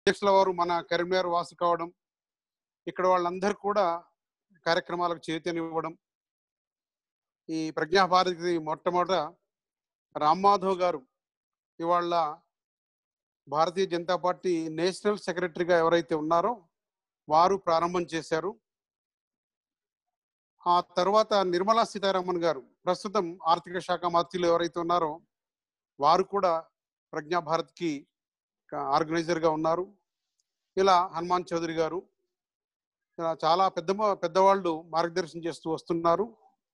అధ్యక్షుల వారు మన కరీంనగర్ వాసు కావడం ఇక్కడ వాళ్ళందరూ కూడా కార్యక్రమాలకు చైతన్యం ఈ ప్రజ్ఞాభారతి మొట్టమొదట రామ్మాధవ్ గారు ఇవాళ భారతీయ జనతా పార్టీ నేషనల్ సెక్రటరీగా ఎవరైతే ఉన్నారో వారు ప్రారంభం చేశారు ఆ తర్వాత నిర్మలా సీతారామన్ గారు ప్రస్తుతం ఆర్థిక శాఖ మంత్రులు ఎవరైతే ఉన్నారో వారు కూడా ప్రజ్ఞా భారత్కి ఆర్గనైజర్గా ఉన్నారు ఇలా హనుమాన్ చౌదరి గారు ఇలా చాలా పెద్ద పెద్దవాళ్ళు మార్గదర్శనం చేస్తూ వస్తున్నారు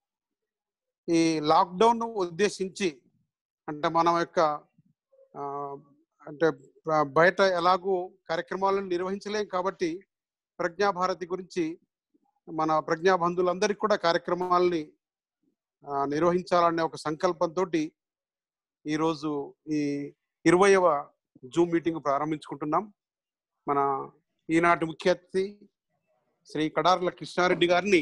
ఈ లాక్డౌన్ ఉద్దేశించి అంటే మనం యొక్క ఆ, అంటే బ- బయట ఎలాగూ కార్యక్రమాలను నిర్వహించలేం కాబట్టి ప్రజ్ఞా భారతి గురించి మన ప్రజ్ఞా బంధువులందరికీ కూడా కార్యక్రమాలని ఆ, నిర్వహించాలనే ఒక సంకల్పంతో ఈరోజు ఈ ఇరవయవ జూమ్ మీటింగ్ ప్రారంభించుకుంటున్నాం మన ఈనాటి ముఖ్య అతిథి శ్రీ కడార్ల కృష్ణారెడ్డి గారిని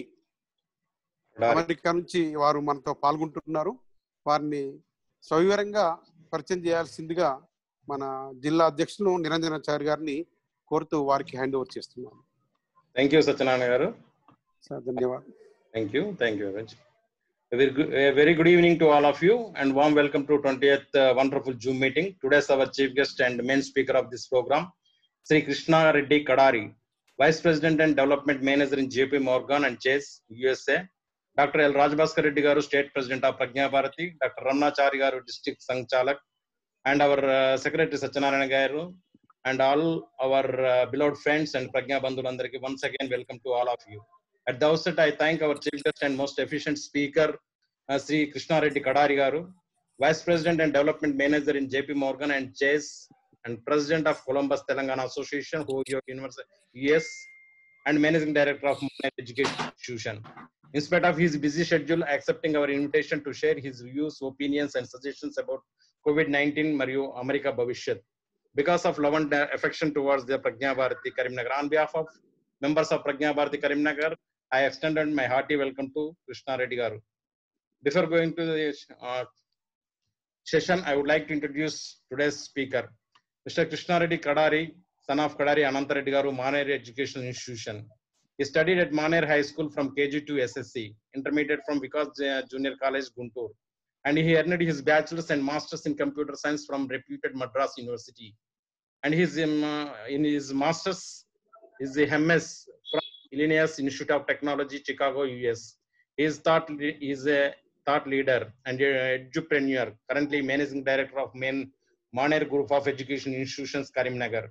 అమెరికా నుంచి వారు మనతో పాల్గొంటున్నారు వారిని సవివరంగా పరిచయం చేయాల్సిందిగా మన జిల్లా అధ్యక్షులు నిరంజనాచారి గారిని కోరుతూ వారికి హ్యాండ్ ఓవర్ చేస్తున్నాను థ్యాంక్ యూ సత్యనారాయణ గారు సార్ ధన్యవాదాలు thank you thank you very much very good, a very good evening to all of you and warm welcome to 20th uh, wonderful Zoom meeting. Today's our chief guest and main speaker of this program, Sri Krishna Reddy Kadari, Vice President and Development Manager in JP Morgan and Chase, USA. Dr. L. Rajbhaskar Reddy Garu, State President of Pragya Bharati, Dr. Ramnachari Garu, District Sangchalak, and our uh, Secretary Satyanarayana Garu, and all our uh, beloved friends and Pragya Bandhulandariki, once again, welcome to all of you. At the outset, I thank our chief guest and most efficient speaker, uh, Sri Krishna Reddy Kadari Garu, Vice President and Development Manager in JP Morgan and Chase, and President of Columbus Telangana Association, Ohio University, US, and Managing Director of Moonlight Education Institution. In spite of his busy schedule, accepting our invitation to share his views, opinions, and suggestions about COVID-19 Mario America Bhavishyat. Because of love and uh, affection towards the Pragya Bharati Karimnagar, on behalf of members of Pragya Bharati Karimnagar, I extended my hearty welcome to Krishna Reddy Garu. Before going to the uh, session, I would like to introduce today's speaker, Mr. Krishna Reddy Kadari, son of Kadari Ananta Reddy Garu, Maner Educational Institution. He studied at Maner High School from KG to SSC, intermediate from Vikas J- Junior College, Guntur. And he earned his bachelor's and master's in computer science from reputed Madras University. And his, um, uh, in his master's is the MS from Illinois Institute of Technology, Chicago, US. He is thought he is a thought leader and a edupreneur, currently managing director of Main Maner Group of Education Institutions, Karimnagar.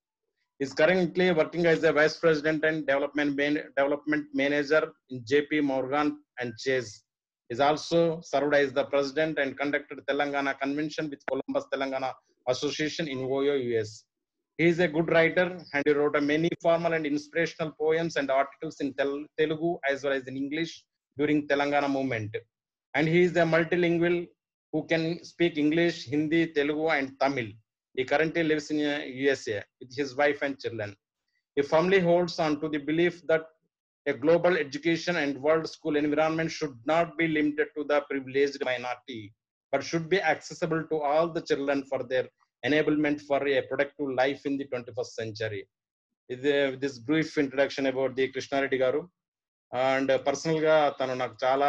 He is currently working as a vice president and development man- development manager in JP Morgan and Chase. He is also served as the president and conducted Telangana convention with Columbus Telangana Association in Ohio, US. He is a good writer and he wrote a many formal and inspirational poems and articles in Tel- Telugu as well as in English during Telangana movement. And he is a multilingual who can speak English, Hindi, Telugu, and Tamil. He currently lives in uh, USA with his wife and children. He firmly holds on to the belief that a global education and world school environment should not be limited to the privileged minority, but should be accessible to all the children for their enablement for a productive life in the 21st century. With, uh, with this brief introduction about the Krishnareddy garu, and personal గా తను నాకు చాలా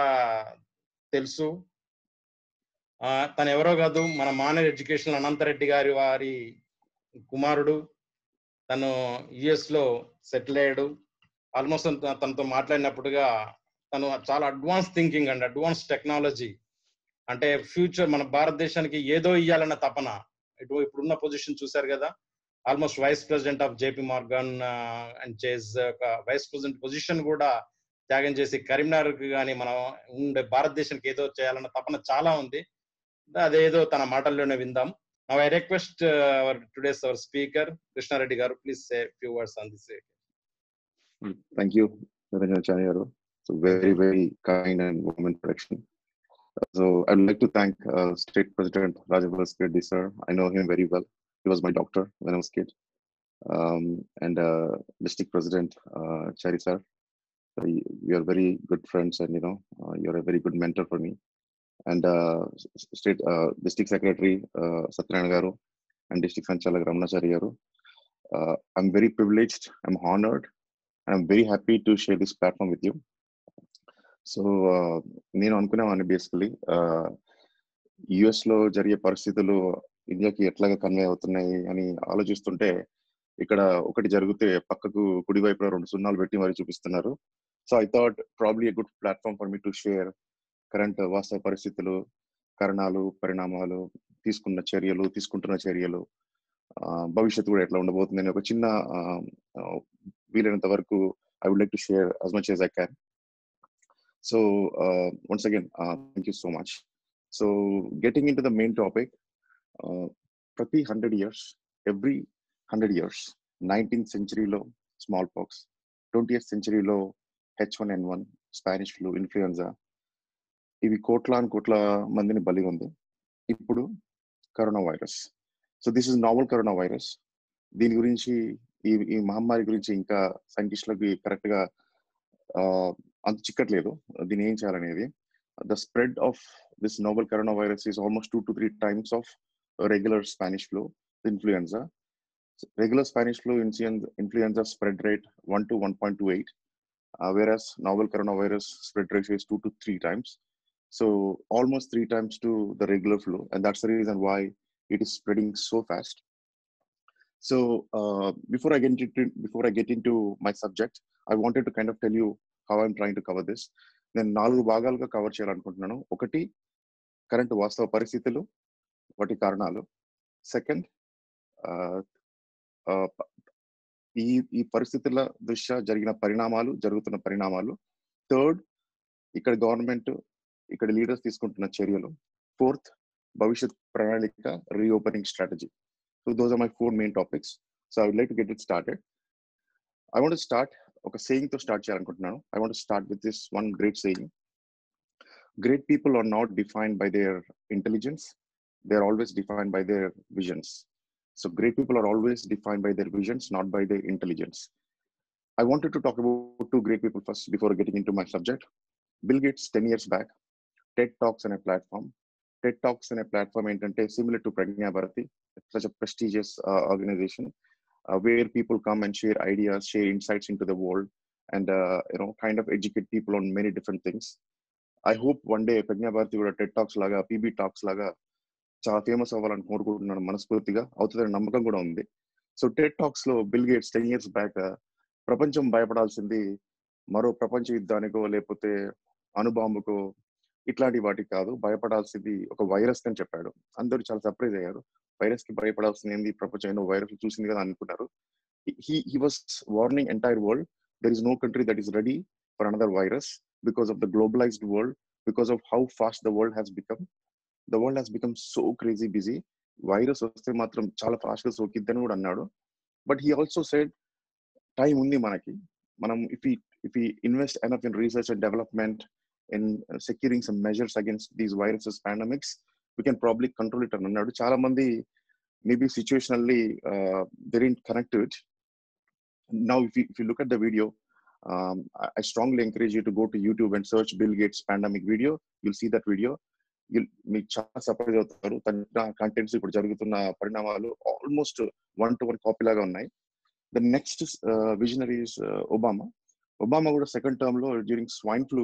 తెలుసు ఆ, తను ఎవరో కాదు మన మానవ ఎడ్యుకేషన్ అనంతరెడ్డి గారి వారి కుమారుడు తను యుఎస్ లో సెటిల్ అయ్యాడు ఆల్మోస్ట్ తనతో మాట్లాడినప్పుడుగా తను చాలా అడ్వాన్స్ థింకింగ్ అండి అడ్వాన్స్ టెక్నాలజీ అంటే ఫ్యూచర్ మన భారతదేశానికి ఏదో ఇవ్వాలన్న తపన ఇటు ఇప్పుడున్న పొజిషన్ చూశారు కదా almost vice president of JP Morgan and Chase ఒక వైస్ ప్రెసిడెంట్ పొజిషన్ కూడా త్యాగం చేసి కరీంనగర్ కానీ మనం ఉండే భారతదేశానికి ఏదో చేయాలన్న తపన చాలా ఉంది అదేదో తన మాటల్లోనే విందాం Now I request uh, our today's our speaker, Krishna Reddy Garu, please say a few words on this. Mm, Thank you, Niranjan Chanyaru. So very, very kind and warm introduction. Uh, So I'd like to thank uh, State President Rajabhas Reddy sir. I know him very well. He was my doctor when I was kid. Um, and uh, District President uh, Chari sir. So y- we are very good friends, and you know uh, you're a very good mentor for me. And uh, s- s- State uh, District Secretary uh, Satyanarayana Garu and District Sanchalak Ramnachari Garu. Uh, I'm very privileged, I'm honored, and I'm very happy to share this platform with you. So నేను అనుకునేవాడిని basically యుఎస్లో జరిగే పరిస్థితులు ఇండియాకి ఎట్లాగా convey అవుతున్నాయి అని ఆలోచిస్తుంటే ఇక్కడ ఒకటి జరిగితే పక్కకు కుడివైపున రెండు సున్నాలు పెట్టి మరి చూపిస్తున్నారు so I thought probably a good platform for me to share current వాస్తవ పరిస్థితులు కారణాలు పరిణామాలు తీసుకున్న చర్యలు తీసుకుంటున్న చర్యలు భవిష్యత్తు కూడా ఎట్లా ఉండబోతుంది అని ఒక చిన్న వీలైనంత వరకు I would like to share as much as I can so once again thank you so much so getting into the main topic ప్రతి hundred years every hundred years nineteenth సెంచరీలో స్మాల్ పాక్స్ ట్వంటీ సెంచరీలో H one N one Spanish flu influenza ఇవి కోట్లాను కోట్ల మందిని బలి ఉంది ఇప్పుడు corona virus so this is novel corona virus దీని గురించి ఈ ఈ మహమ్మారి గురించి ఇంకా సైంటిస్టులకి కరెక్ట్ గా అంత చిక్కట్లేదు దీన్ని ఏం చేయాలనేది the spread of this novel corona virus is almost two to three times of regular Spanish flu influenza regular Spanish flu influenza spread rate one to one point two eight whereas novel coronavirus spread ratio is two to three times. So almost three times to the regular flu, and that's the reason why it is spreading so fast. So uh, before I get into before I get into my subject, I wanted to kind of tell you how I'm trying to cover this. నేను నాలుగు భాగాలుగా cover చేయాలనుకుంటున్నాను ఒకటి current వాస్తవ పరిస్థితులు వాటి కారణాలు second ఈ ఈ పరిస్థితుల దృష్ట్యా జరిగిన పరిణామాలు జరుగుతున్న పరిణామాలు థర్డ్ ఇక్కడ గవర్నమెంట్ ఇక్కడ లీడర్స్ తీసుకుంటున్న చర్యలు ఫోర్త్ భవిష్యత్ ప్రణాళిక reopening strategy so those are my four main topics so I would like to get it started I want start ఒక సేయింగ్ తో స్టార్ట్ చేయాలనుకుంటున్నాను I want start with this one great saying great people are not defined by their intelligence they are always defined by their visions So great people are always defined by their visions, not by their intelligence. I wanted to talk about two great people first before getting into my subject. Bill Gates, 10 years back, TED Talks on a platform. TED Talks on a platform ఏంటంటే similar to Pragya Bharati, such a prestigious uh, organization uh, where people come and share ideas, share insights into the world, and uh, you know, kind of educate people on many different things. I hope one day Pragya Bharati కూడా TED Talks లాగా, PB Talks లాగా చాలా famous అవ్వాలని కోరుకుంటున్నాను మనస్ఫూర్తిగా అవుతుందని నమ్మకం కూడా ఉంది సో టెట్ టాక్స్ లో Bill Gates ten years back ప్రపంచం భయపడాల్సింది మరో ప్రపంచ యుద్ధానికో లేకపోతే అణుబాంబుకో ఇట్లాంటి వాటికి కాదు భయపడాల్సింది ఒక వైరస్ అని చెప్పాడు అందరూ చాలా సర్ప్రైజ్ అయ్యారు వైరస్ కి భయపడాల్సింది ఏంది ప్రపంచం వైరస్ చూసింది కదా అనుకున్నారు he was warning entire world there is no country that is ready for another virus because of the globalised world because of how fast the world has become the world has become so crazy busy virus వస్తే మాత్రం చాలా fast గా సోకిద్దని కూడా అన్నాడు but he also said time ఉంది మనకి మనం if if invest enough in research and development in securing some measures against these viruses pandemics we can probably control it అని అన్నాడు చాలా మంది maybe situationally they're interconnected now if if you look at the video um, I strongly encourage you to go to YouTube and search Bill Gates pandemic video. You'll see that video. మీకు చాలా surprise అవుతారు తన contents ఇప్పుడు జరుగుతున్న పరిణామాలు almost one to one copy లాగా ఉన్నాయి the next visionaries Obama Obama కూడా సెకండ్ టర్మ్ లో during swine flu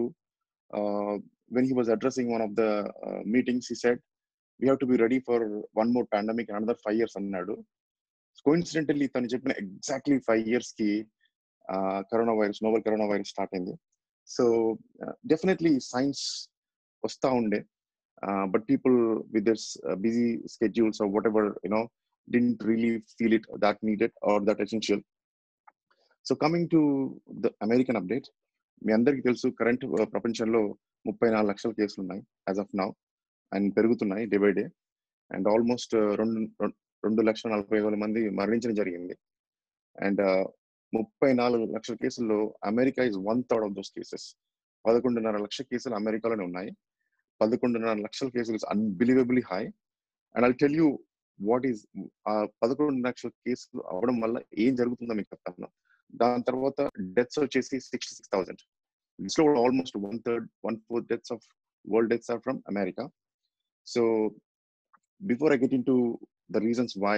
when he was addressing one of the meetings he said we have to be ready for one more pandemic another five years అన్నాడు coincidentally తను చెప్పిన exactly five years కి corona virus novel corona virus start అయింది so definitely science వస్తా ఉండే uh, but people with their uh, busy schedules or whatever you know didn't really feel it that needed or that essential so coming to the American update మీ అందరికీ తెలుసు current ప్రపంచంలో ముప్పై నాలుగు లక్షల కేసులు ఉన్నాయి యాజ్ ఆఫ్ నౌ అండ్ పెరుగుతున్నాయి day by day and almost రెండు రెండు లక్షల నలభై వేల మంది మరణించడం జరిగింది అండ్ ముప్పై నాలుగు లక్షల కేసుల్లో America is one third of those cases పదకొండున్నర లక్షల కేసులు అమెరికాలోనే ఉన్నాయి పదకొండున్నర లక్షల కేసులు unbelievably high and I tell you what is ఆ పదకొండు లక్షల కేసులు అవడం వల్ల ఏం జరుగుతుందో మీకు చెప్తాను దాని తర్వాత డెత్స్ వచ్చేసి సిక్స్టీ సిక్స్ థౌసండ్ దిస్ లో almost one third one fourth deaths of world deaths are from America so before I get into the reasons why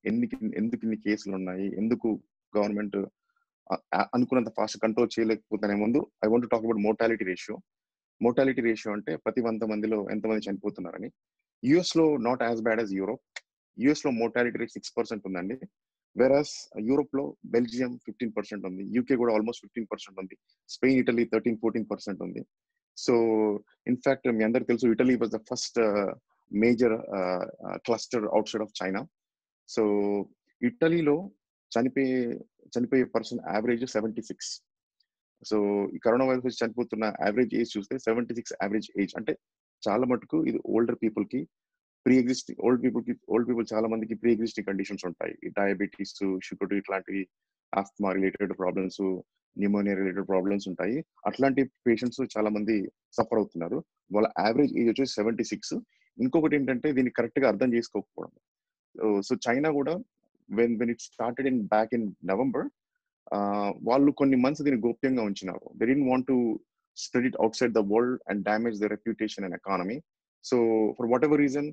ఎన్ని ఎందుకు ఇన్ని కేసులు ఉన్నాయి ఎందుకు గవర్నమెంట్ అనుకున్నంత ఫాస్ట్ కంట్రోల్ చేయలేకపోతున్నా ముందు I want talk about mortality ratio mortality ratio అంటే ప్రతి వంద మందిలో ఎంతమంది చనిపోతున్నారని యుఎస్ లో not as bad as Europe US లో మోర్టాలిటీ రేట్ సిక్స్ పర్సెంట్ ఉందండి వెరాస్ యూరోప్ లో బెల్జియం ఫిఫ్టీన్ పర్సెంట్ ఉంది యూకే కూడా ఆల్మోస్ట్ ఫిఫ్టీన్ పర్సెంట్ ఉంది Spain Italy thirteen fourteen percent ఉంది సో ఇన్ఫాక్ట్ మీ అందరికి తెలుసు Italy was the first major cluster outside of China so ఇటలీలో చనిపోయే చనిపోయే person average seventy six so ఈ కరోనా వైరస్ వచ్చి చనిపోతున్న యావరేజ్ ఏజ్ చూస్తే సెవెంటీ సిక్స్ యావరేజ్ ఏజ్ అంటే చాలా మటుకు ఇది ఓల్డర్ పీపుల్ కి ప్రీ ఎగ్జిస్టింగ్ ఓల్డ్ పీపుల్ కి ఓల్డ్ పీపుల్ చాలా మందికి ప్రీ ఎగ్జిస్టింగ్ కండిషన్స్ ఉంటాయి డయాబెటీస్ షుగర్ ఇట్లాంటివి asthma related problems pneumonia related problems ఉంటాయి అట్లాంటి పేషెంట్స్ చాలా మంది సఫర్ అవుతున్నారు వాళ్ళ యావరేజ్ ఏజ్ వచ్చేసి సెవెంటీ సిక్స్ ఇంకొకటి ఏంటంటే దీన్ని కరెక్ట్ గా అర్థం చేసుకోకపోవడం సో చైనా కూడా when when it started in back in November వాళ్ళు కొన్ని మంత్స్ దీన్ని గోప్యంగా ఉంచినారు దే డి want to spread it outside the world and damage the reputation and economy so for whatever reason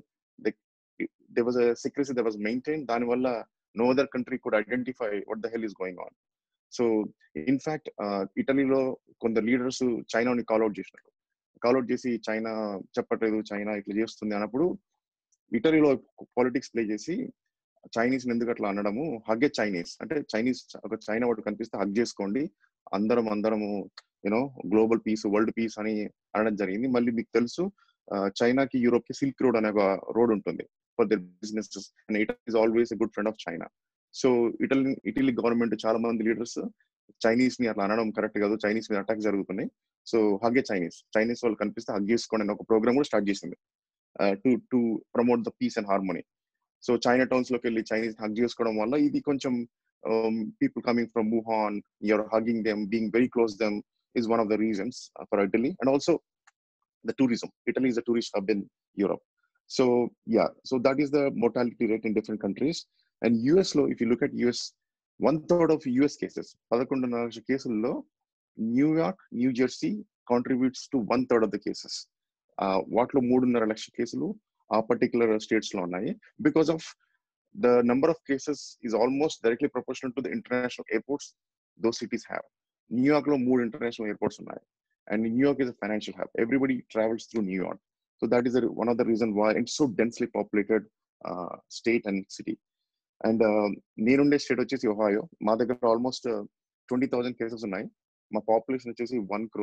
they was a secrecy they was maintain దానివల్ల no other country could identify what the hell is going on so in fact ఇటలీలో కొందరు leaders చైనాని కాల్అౌట్ చేసినారు కాల్అౌట్ చేసి China చెప్పట్లేదు China ఇట్లా చేస్తుంది అన్నప్పుడు ఇటలీలో పాలిటిక్స్ ప్లే చేసి చైనీస్ ఎందుకు అట్లా అనడము హగ్గే చైనీస్ అంటే చైనీస్ ఒక చైనా వాడు కనిపిస్తే హగ్ చేసుకోండి అందరం అందరము you know global peace world peace అని అనడం జరిగింది మళ్ళీ మీకు తెలుసు చైనాకి యూరోప్ కి సిల్క్ రోడ్ అనే ఒక రోడ్ ఉంటుంది for their business and it is always a good friend of China so Italy Italy government చాలా మంది లీడర్స్ చైనీస్ ని అట్లా అనడం కరెక్ట్ కాదు చైనీస్ మీద అటాక్ జరుగుతున్నాయి సో హగ్గే చైనీస్ చైనీస్ వాళ్ళు కనిపిస్తే హగ్ చేసుకోండి అని ఒక ప్రోగ్రామ్ కూడా స్టార్ట్ చేసింది to to promote the peace and harmony so Chinatowns లోకి వెళ్ళి చైనీస్ హగ్ చేసుకోవడం వల్ల ఇది కొంచెం people coming from Wuhan you are hugging them being very close them is one of the reasons for Italy and also the tourism. Italy is a tourist hub in Europe. So yeah, so that is the mortality rate in different countries. And US law, if you look at US, one third of US cases, పదకొండున్నర లక్షల కేసుల్లో New York New Jersey contributes to one third of the cases వాటిలో మూడున్నర లక్షల కేసులు ఆ particular states లో ఉన్నాయి because of the number of cases is almost directly proportional to the international airports those cities have New York లో మూడు ఇంటర్నేషనల్ ఎయిర్పోర్ట్స్ ఉన్నాయి and New York is a financial hub. Everybody travels through New York, so that is a, one of the reason why it's so densely populated uh, state and city. And నేనుండే state వచ్చేసి Ohio మా దగ్గర almost twenty thousand cases ఉన్నాయి మా population వచ్చేసి one crore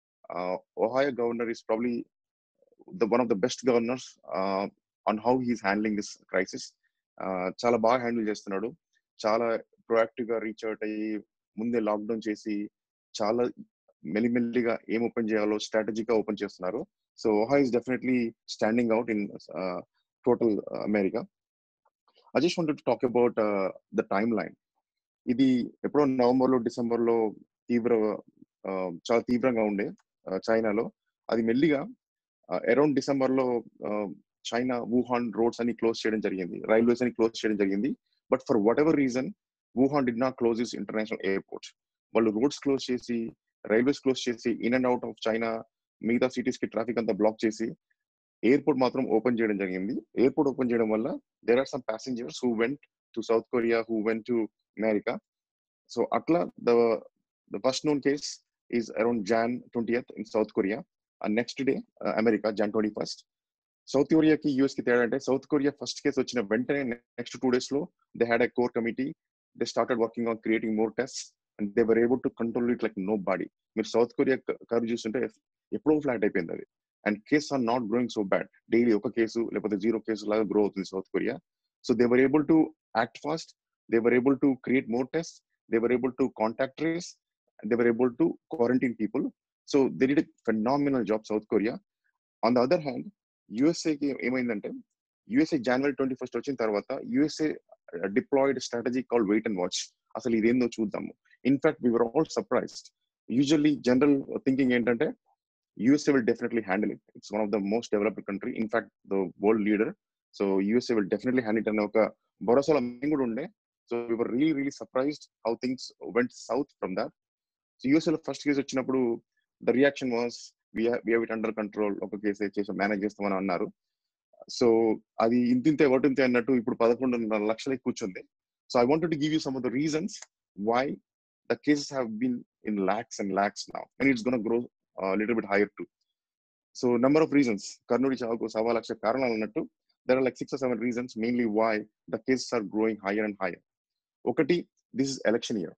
Ohio governor is probably the one of the best governors on how he's handling this crisis చాలా బాగా handle చేస్తున్నాడు చాలా ప్రొయాక్టివ్ గా రీచ్ అవుట్ అయ్యి ముందే లాక్డౌన్ చేసి చాలా మెల్లిమెల్లిగా ఏం ఓపెన్ చేయాలో స్ట్రాటజీగా ఓపెన్ చేస్తున్నారు so Ohio is definitely standing out in total America I just want talk about the timeline ఇది ఎప్పుడో నవంబర్ లో డిసెంబర్ లో తీవ్ర చాలా తీవ్రంగా ఉండే చైనాలో అది మెల్లిగా అరౌండ్ డిసెంబర్ లో చైనా వుహాన్ రోడ్స్ అన్ని క్లోజ్ చేయడం జరిగింది రైల్వేస్ అని క్లోజ్ చేయడం జరిగింది but for whatever reason Wuhan did not close is international airport వాళ్ళు రోడ్స్ క్లోజ్ చేసి రైల్వేస్ క్లోజ్ చేసి in and out of China మిగతా సిటీస్ కి ట్రాఫిక్ అంతా బ్లాక్ చేసి ఎయిర్పోర్ట్ మాత్రం ఓపెన్ చేయడం జరిగింది ఎయిర్పోర్ట్ ఓపెన్ చేయడం వల్ల there are some passengers who went to South Korea who went to America so అట్లా the the first known case is around Jan twentieth in South Korea and next day America Jan twenty first South కొరియాకి US కి తేడా అంటే South Korea first case వచ్చిన వెంటనే next two days లో they had a core committee they started working on creating more test and they were able to control it like nobody మీరు South Korea curve చూస్తుంటే ఎప్పుడో flat అయిపోయింది అది and case are not growing so bad daily ఒక case లేకపోతే zero case లాగా grow అవుతుంది South Korea so they were able to act fast they were able to create more test they were able to contact trace they were able to quarantine people so they did phenomenal job South Korea on the other hand యుఎస్ఏకి ఏమైందంటే USA జనవరి twenty first వచ్చిన తర్వాత USA deployed strategy call wait and watch అసలు ఇదేందో చూద్దాము in fact we were all surprised usually general thinking ఏంటంటే USA will definitely handle it it's one of the most developed country in fact the world leader so USA will definitely handle it అనే ఒక భరోసాలో మేము కూడా ఉండే so were really really surprised how things went south from that so యూఎస్ఏలో first case వచ్చినప్పుడు the reaction was we have it under control ఒక case చేసి మేనేజ్ చేస్తామని అన్నారు సో అది ఇంతింతే ఒకటింతే అన్నట్టు ఇప్పుడు పదకొండున్నర లక్షలకి కూర్చుంది so I wanted to give you some of the reasons why the cases have been in lakhs and lakhs now and it's gonna grow little bit higher too so number of reasons కర్నూడి చావుకు సవా లక్ష కారణాలు అన్నట్టు there are like six seven reasons mainly why the cases are growing higher and higher ఒకటి this is election year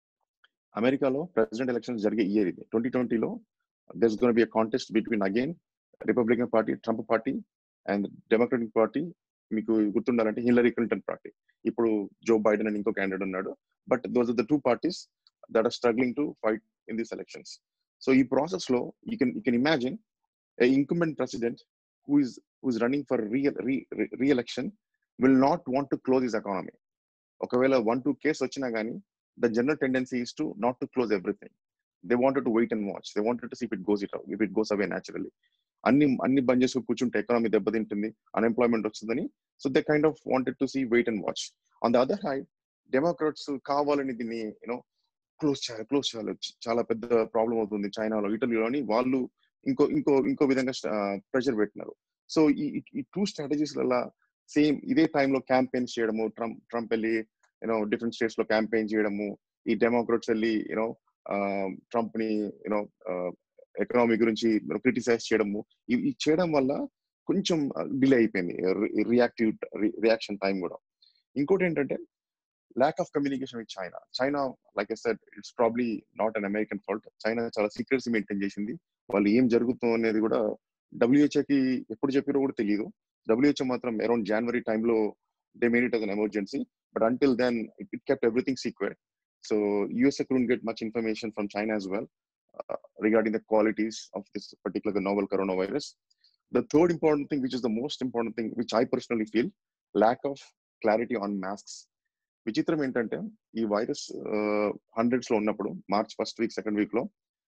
అమెరికాలో president elections జరిగే year ఇది ట్వంటీ ట్వంటీలో దర్స్ gonna be a contest between again Republican party Trump party and Democratic party మీకు గుర్తుండాలంటే Hillary Clinton party ఇప్పుడు Joe Biden అని ఇంకో క్యాండిడేట్ ఉన్నాడు but those are the two parties that are struggling to fight in these elections so ఈ process లో you can you can imagine a incumbent president who is who is running for real reelection will not want to close is economy ఒకవేళ one two case వచ్చినా కానీ the general tendency is to not to close everything they wanted to wait and watch they wanted to see it goes it if it goes away naturally అన్ని అన్ని బంద్ చేసుకుని కూర్చుంటే economy దెబ్బతింటుంది unemployment వస్తుందని so they kind of wanted to see wait and watch on the other side Democrats కావాలని దీన్ని you know close చేయాలి క్లోజ్ చేయాలి చాలా పెద్ద ప్రాబ్లం అవుతుంది చైనాలో ఇటలీలోని వాళ్ళు ఇంకో ఇంకో ఇంకో విధంగా ప్రెషర్ పెట్టినారు సో ఈ ఈ టూ స్ట్రాటజీస్ వల్ల సేమ్ ఇదే టైంలో క్యాంపెయిన్స్ చేయడము ట్రంప్ ట్రంప్ వెళ్ళి యూనో డిఫరెంట్ స్టేట్స్ లో క్యాంపెయిన్ చేయడము ఈ డెమోక్రాట్స్ వెళ్ళి యూనో ట్రంప్ ని యూనో ఎకనామీ గురించి క్రిటిసైజ్ చేయడము ఇవి చేయడం వల్ల కొంచెం డిలే అయిపోయింది రియాక్టివ్ రియాక్షన్ టైం కూడా ఇంకోటి ఏంటంటే lack of communication with China China like I said it's probably not an American fault China చాలా సీక్రెట్స్ మెయింటైన్ చేసింది వాళ్ళు ఏం జరుగుతుందో అనేది కూడా డబ్ల్యూహెచ్ఓకి ఎప్పుడు చెప్పారో కూడా తెలియదు డబ్ల్యూహెచ్ఓ మాత్రం అరౌండ్ జనవరి టైంలో they made it as an emergency but until then it kept everything secret so USA couldn't get much information from China as well uh, regarding the qualities of this particular the novel coronavirus. The third important thing, which is the most important thing, which I personally feel, lack of clarity on masks. విచిత్రం ఏంటంటే ఈ virus hundreds లో ఉన్నప్పుడు March first week second week లో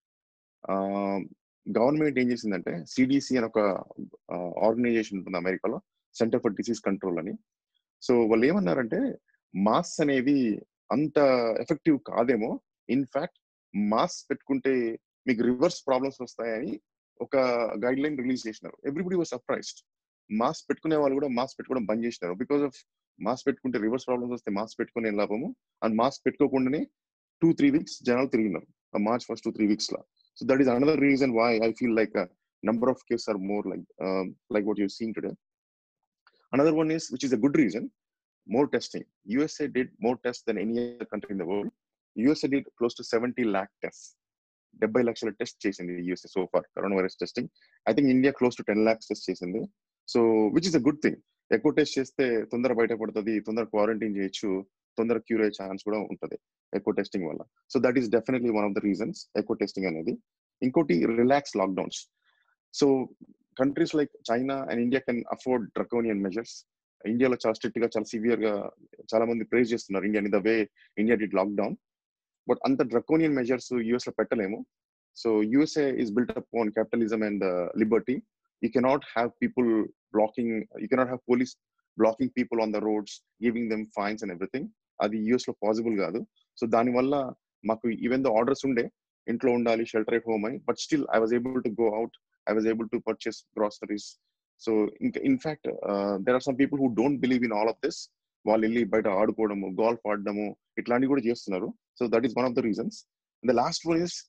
government ఏం చేసిందంటే CDC అని ఒక ఆర్గనైజేషన్ ఉంటుంది అమెరికాలో సెంటర్ ఫర్ డిసీజ్ కంట్రోల్ అని సో వాళ్ళు ఏమన్నారంటే మాస్క్ అనేవి అంత ఎఫెక్టివ్ కాదేమో ఇన్ఫాక్ట్ మాస్క్ పెట్టుకుంటే మీకు రివర్స్ ప్రాబ్లమ్స్ వస్తాయని ఒక గైడ్ లైన్ రిలీజ్ చేసినారు ఎవ్రీబడి వాజ్ సర్ప్రైజ్డ్ మాస్క్ పెట్టుకునే వాళ్ళు కూడా మాస్క్ పెట్టుకోవడం బంద్ చేసినారు బికాస్ ఆఫ్ మాస్క్ పెట్టుకుంటే రివర్స్ ప్రాబ్లమ్స్ వస్తే మాస్క్ పెట్టుకునే లాభము అండ్ మాస్క్ పెట్టుకోకుండానే టూ త్రీ వీక్స్ జనాలు తిరిగినారు March first two three weeks లా so that is another reason why I feel like number of cases are more like um, like what you're seeing today. Another one is, which is a good reason, more testing. USA did more tests than any other country in the world. USA did close to 70 lakh tests. డెబ్బై లక్షల test చేసింది USA so far coronavirus testing I think India close to ten lakhs test చేసింది so which is a good thing ఎక్కువ test చేస్తే తొందర బయటపడుతుంది తొందర quarantine చేయొచ్చు తొందర క్యూర్ అయ్యే ఛాన్స్ కూడా ఉంటుంది ఎక్కువ టెస్టింగ్ వల్ల so that is definitely one of the reasons ఎక్కువ టెస్టింగ్ అనేది ఇంకోటి relax lockdowns so countries like China and India can afford draconian measures ఇండియాలో చాలా స్ట్రిక్ట్ గా చాలా సివియర్ గా చాలా మంది ప్రేజ్ చేస్తున్నారు India the way India did lockdown but అంత డ్రకోనియన్ మెజర్స్ యుఎస్ లో పెట్టలేము so USA is built up on capitalism and liberty you cannot have people blocking you cannot have police blocking people on the roads giving them fines and everything అది US లో possible కాదు సో దానివల్ల మాకు even the orders ఉండే ఇంట్లో ఉండాలి shelter at home అని but still I was able to go out I was able to purchase groceries so ఇంకా in fact there are some people who don't believe in all of this వాళ్ళు వెళ్ళి బయట ఆడుకోవడము golf ఆడడము ఇట్లాంటివి కూడా చేస్తున్నారు so that is one of the reasons the last one is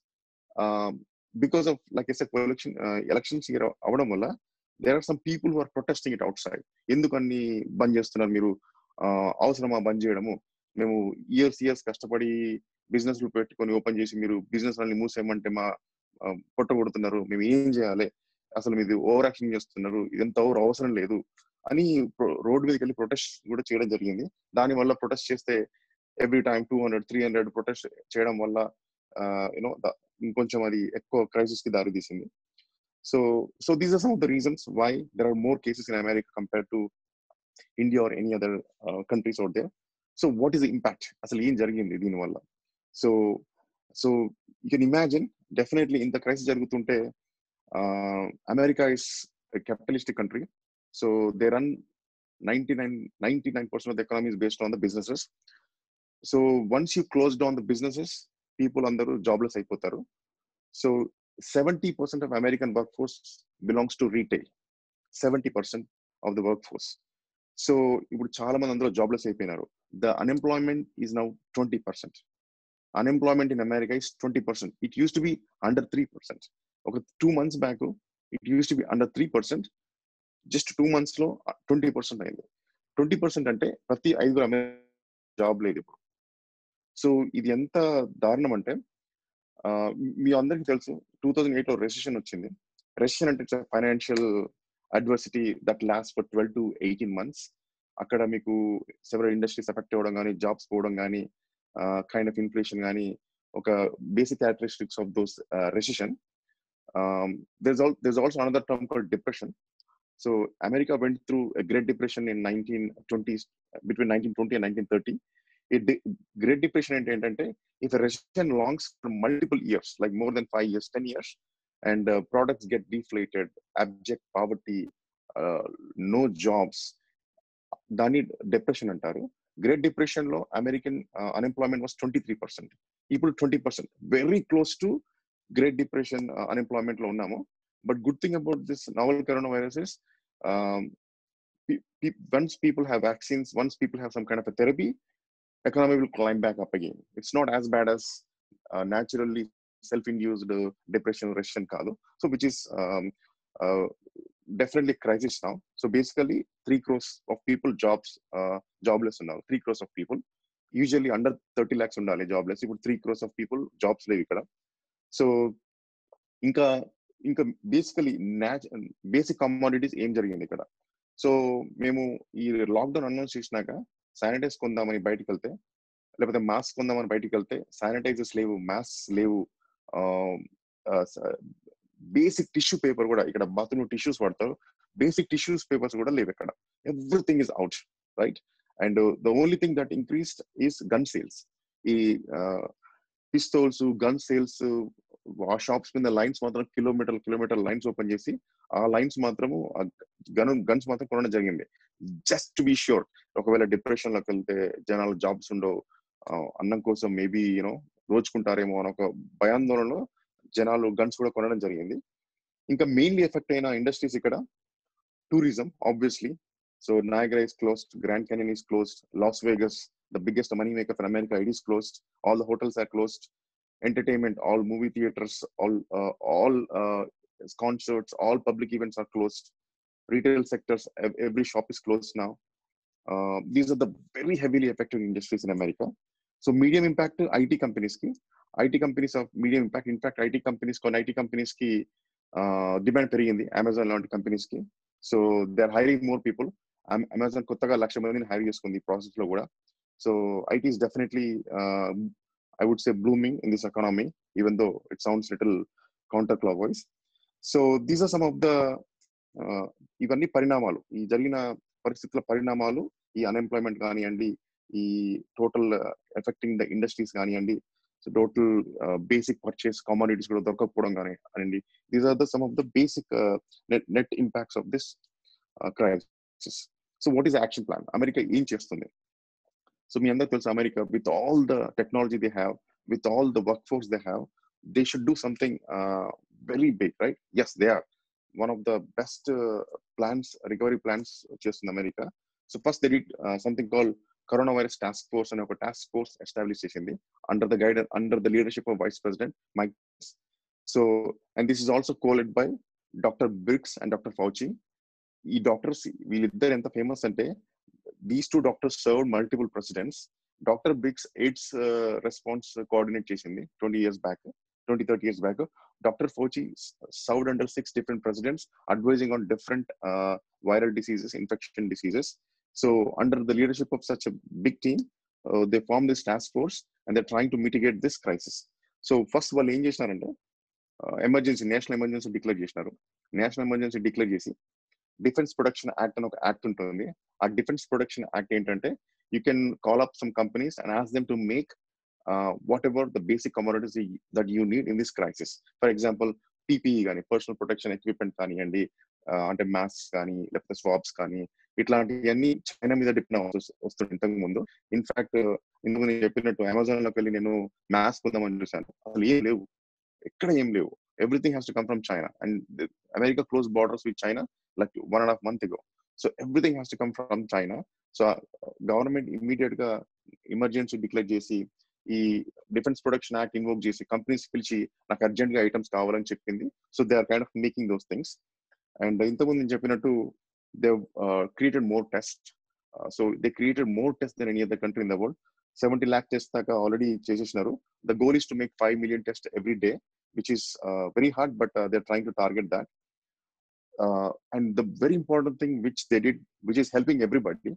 because of like as election elections year అవడం వల్ల there are some people who are protesting it outside ఎందుకు అన్ని బంద్ చేస్తున్నారు మీరు అవసరమా బంద్ చేయడము మేము ఇయర్స్ ఇయర్స్ కష్టపడి బిజినెస్ పెట్టుకొని ఓపెన్ చేసి మీరు బిజినెస్ అన్ని మూసేయమంటే మా పొట్ట కొడుతున్నారు మేము ఏం చేయాలి అసలు మీది ఓవర్ యాక్షన్ చేస్తున్నారు ఇదంత ఓవర్ అవసరం లేదు అని రోడ్ మీదకి వెళ్ళి ప్రొటెస్ట్ కూడా చేయడం జరిగింది దాని వల్ల ప్రొటెస్ట్ చేస్తే every time two hundred three hundred protest చేయడం వల్ల యూనో ఇంకొంచెం అది ఎక్కువ క్రైసిస్ కి దారి తీసింది so so these are some of the reasons why there are more cases in America compare to India or any other countries out there so what is impact అసలు ఏం జరిగింది దీనివల్ల so so you can imagine definitely ఇంత crisis జరుగుతుంటే America is capitalistic country so they run ninety nine ninety nine percent of the economy is based on the businesses so once you close down the businesses people అందరూ jobless అయిపోతారు so seventy percent of American workforce belongs to retail seventy percent of the workforce so ఇప్పుడు చాలా మంది అందులో jobless అయిపోయినారు the unemployment is now twenty percent unemployment in America is twenty percent it used to be under three percent ఒక two months back it used to be under three percent just two months లో twenty percent అయింది twenty percent అంటే ప్రతి ఐదుగురు job లేదు ఇప్పుడు so ఇది ఎంత దారుణం అంటే మీ అందరికీ తెలుసు టూ థౌజండ్ ఎయిట్ లో రెసిషన్ వచ్చింది రెసిషన్ అంటే financial adversity that last for twelve to eighteen months అక్కడ మీకు సెవెరల్ ఇండస్ట్రీస్ ఎఫెక్ట్ అవ్వడం కానీ జాబ్స్ పోవడం కానీ కైండ్ ఆఫ్ ఇన్ఫ్లేషన్ కానీ ఒక basic characteristics of those recession there's also another term called depression so america went through a great depression in 1920s between 1920 and 1930 it great depression ఏంటంటే if a recession longs for multiple years like more than 5 years 10 years and uh, products get deflated abject poverty uh, no jobs దాన్ని depression అంటారు Great Depression లో American unemployment was twenty three percent ఇప్పుడు twenty percent very close to Great Depression unemployment లో ఉన్నాము but good thing about this novel corona virus is once people have vaccines once people have some kind of therapy economy will climb back up again it's not as bad as naturally self induced depression రెషన్ కాదు so which is definitely crisis now. So basically, three crores of people jobs uh, jobless now. Three crores of people, usually under 30 lakhs undali jobless. ఇప్పుడు three crores of people jobs లేవు ఇక్కడ so ఇంకా ఇంకా basically న్యాచ్ basic commodities ఏం జరిగింది ఇక్కడ so మేము ఈ లాక్డౌన్ అనౌన్స్ చేసినాక శానిటైజ్ కొందామని బయటకు వెళ్తే లేకపోతే మాస్క్ కొందామని బయటకు వెళ్తే శానిటైజర్స్ లేవు మాస్క్ లేవు బేసిక్ టిష్యూ పేపర్ కూడా ఇక్కడ బాత్రూమ్ టిష్యూస్ వాడతారు బేసిక్ టిష్యూస్ పేపర్స్ కూడా లేవు ఇక్కడ everything is out right and the only thing that increased is gun sales ఈ పిస్తోల్స్ గన్ సేల్స్ ఆ షాప్స్ మీద లైన్స్ మాత్రం కిలోమీటర్ కిలోమీటర్ లైన్స్ ఓపెన్ చేసి ఆ లైన్స్ మాత్రము గన్ గన్స్ మాత్రం కొనడం జరిగింది జస్ట్ టు బి ష్యూర్ ఒకవేళ డిప్రెషన్ లోకి వెళ్తే జనాలు జాబ్స్ ఉండవు అన్నం కోసం మేబీ యూనో రోజుకుంటారేమో అని ఒక భయాందోళనలో జనాలు గన్స్ కూడా కొనడం జరిగింది ఇంకా మెయిన్లీ ఎఫెక్ట్ అయిన ఇండస్ట్రీస్ ఇక్కడ tourism obviously so Niagara is closed Grand Canyon is closed Las Vegas the biggest money maker for America it is closed all the hotels are closed entertainment all movie theatres all all concerts all public events are closed retail sectors every shop is closed now these are the very heavily effective industries in America so medium impact IT companies కి IT companies of medium impact in fact IT companies కొన్ని IT companies కి demand పెరిగింది Amazon లాంటి companies కి so they are hiring more people Amazon కొత్తగా లక్ష మందిని hire చేసుకుంది process లో కూడా so IT is definitely I would say blooming in this economy even though it sounds little counter clockwise so these are some of the ఇవన్నీ పరిణామాలు ఈ జరిగిన పరిస్థితుల పరిణామాలు ఈ అన్ఎంప్లాయ్మెంట్ కానివ్వండి ఈ టోటల్ ఎఫెక్టింగ్ ద ఇండస్ట్రీస్ కానివ్వండి so total basic purchase commodities కూడా దొరకకపోవడం కానీ అనండి these are the some of the basic net net impacts of this crisis so what is action plan America ఏం చేస్తుంది సో మీ అందరికి తెలుసు America with all the technology they have with all the workforce they have they should do something very big right yes they are one of the best plans recovery plans చేస్తుంది America so first they did something call coronavirus task force అనే ఒక task force establish చేసింది under the guide under the leadership of vice president Mike so and this is also coled by doctor Birx and doctor Fauci ఈ doctors వీళ్ళిద్దరు ఎంత famous అంటే these two doctors serve multiple presidents doctor Birx AIDS response coordinate చేసింది twenty years back twenty thirty years back doctor Fauci served under six different presidents advising on different viral diseases infection diseases So under the leadership of such a big team, uh, they formed this task force and they're trying to mitigate this crisis. So first వాళ్ళు ఏం చేసినారంటే emergency national emergency declare చేసినారు national emergency declare చేసి Defense production Act అని ఒక act ఉంటుంది ఆ Defense production Act ఏంటంటే you can call up some companies and ask them to make whatever the basic commodities that you need in this crisis for example PPE కానీ personal protection equipment కానివ్వండి అంటే mask కానీ లేకపోతే swabs కానీ ఇట్లాంటివన్నీ China మీద depend వస్తుంది ఇంతకు ముందు ఇన్ఫాక్ట్ ఇందుకు నేను చెప్పినట్టు అమెజాన్ లోకి వెళ్ళి నేను మాస్క్ ఉందామని చూసాను అసలు ఏం లేవు ఎక్కడ ఏం లేవు everything has to come from China and America close borders with China like one and half month ago so everything has to come from China so government immediate గా ఎమర్జెన్సీ డిక్లేర్ చేసి ఈ డిఫెన్స్ ప్రొడక్షన్ యాక్ట్ ఇన్వోక్ చేసి companies పిలిచి నాకు urgent గా items కావాలని చెప్పింది so they are kind of making those things and ఇంతకుముందు నేను చెప్పినట్టు they created more test so they created more test then any other country in the world seventy lakh test దాకా ఆల్రెడీ చేసేసినారు the goal is to make five million test every day which is very hard but they are trying to target that and the very important thing which they did which is helping everybody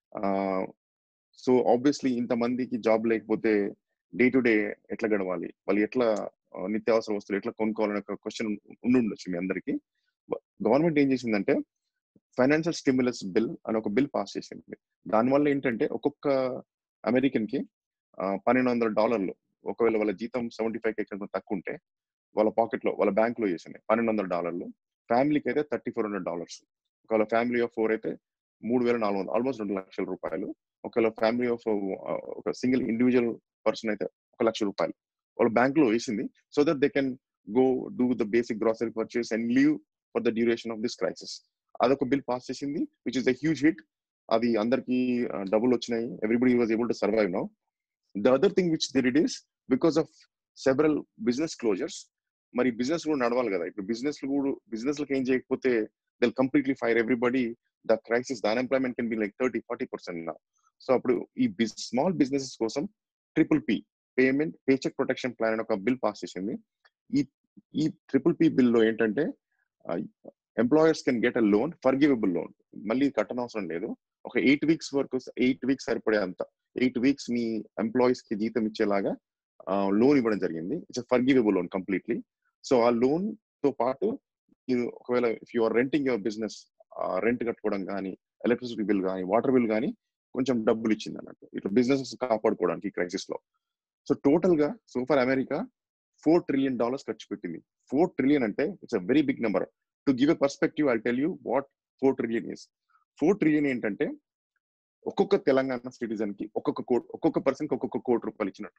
so obviously ఇంతమందికి job లేకపోతే day to day ఎట్లా గడవాలి వాళ్ళు ఎట్లా నిత్యావసర వస్తువులు ఎట్లా కొనుక్కోవాలనే ఒక క్వశ్చన్ ఉండి ఉండొచ్చు మీ అందరికి గవర్నమెంట్ ఏం చేసిందంటే ఫైనాన్షియల్ స్టిమ్యులస్ బిల్ అని ఒక బిల్ పాస్ చేసింది దానివల్ల ఏంటంటే ఒక్కొక్క అమెరికన్ కి పన్నెండు వందల డాలర్లు ఒకవేళ వాళ్ళ జీతం సెవెంటీ ఫైవ్ కే తక్కువ ఉంటే వాళ్ళ పాకెట్ లో వాళ్ళ బ్యాంక్ లో చేసింది పన్నెండు వందల డాలర్లు ఫ్యామిలీకి అయితే థర్టీ ఫోర్ హండ్రెడ్ డాలర్స్ ఒకవేళ ఫ్యామిలీ ఆఫ్ ఫోర్ అయితే మూడు వేల నాలుగు వందలు ఆల్మోస్ట్ రెండు లక్షల రూపాయలు ఒకవేళ ఫ్యామిలీ ఆఫ్ ఒక సింగిల్ ఇండివిజువల్ పర్సన్ అయితే ఒక లక్ష రూపాయలు వాళ్ళ బ్యాంక్ లో వేసింది so that they can go do the basic grocery purchase and leave for the duration of this crisis అదొక బిల్ పాస్ చేసింది which is the huge hit అది అందరికి డబుల్ వచ్చినాయి everybody was able to survive now the other thing which there it is because of several business closures మరి business కూడా నడవాలి కదా ఇప్పుడు బిజినెస్ కూడా బిజినెస్ లకు ఏం చేయకపోతే they completely fire everybody the crisis the unemployment can be like thirty forty percent నా సో అప్పుడు ఈ స్మాల్ బిజినెసెస్ కోసం triple P payment paycheck protection plan అని ఒక బిల్ పాస్ చేసింది ఈ ఈ ట్రిపుల్ పి బిల్ లో ఏంటంటే employers can get a loan forgivable loan మళ్ళీ కట్టనవసరం లేదు ఒక ఎయిట్ వీక్స్ వరకు ఎయిట్ వీక్స్ సరిపడే అంత ఎయిట్ వీక్స్ మీ ఎంప్లాయీస్ కి జీతం ఇచ్చేలాగా లోన్ ఇవ్వడం జరిగింది it's forgivable loan completely so ఆ లోన్ తో పాటు ఒకవేళ if you are renting your business rent కట్టుకోవడం కానీ ఎలక్ట్రిసిటీ బిల్ కానీ వాటర్ బిల్ కానీ కొంచెం డబ్బులు ఇచ్చింది అన్నట్టు ఇట్లా బిజినెస్ కాపాడుకోవడానికి ఈ క్రైసిస్ లో సో టోటల్ గా so for America four trillion dollars ఖర్చు పెట్టింది ఫోర్ ట్రిలియన్ అంటే it's a very big number to give a perspective I tell you what four trillion is four trillion ఏంటంటే ఒక్కొక్క తెలంగాణ సిటిజన్ కి ఒక్కొక్క కోటి ఒక్కొక్క పర్సన్ కి ఒక్కొక్క కోటి రూపాయలు ఇచ్చినట్టు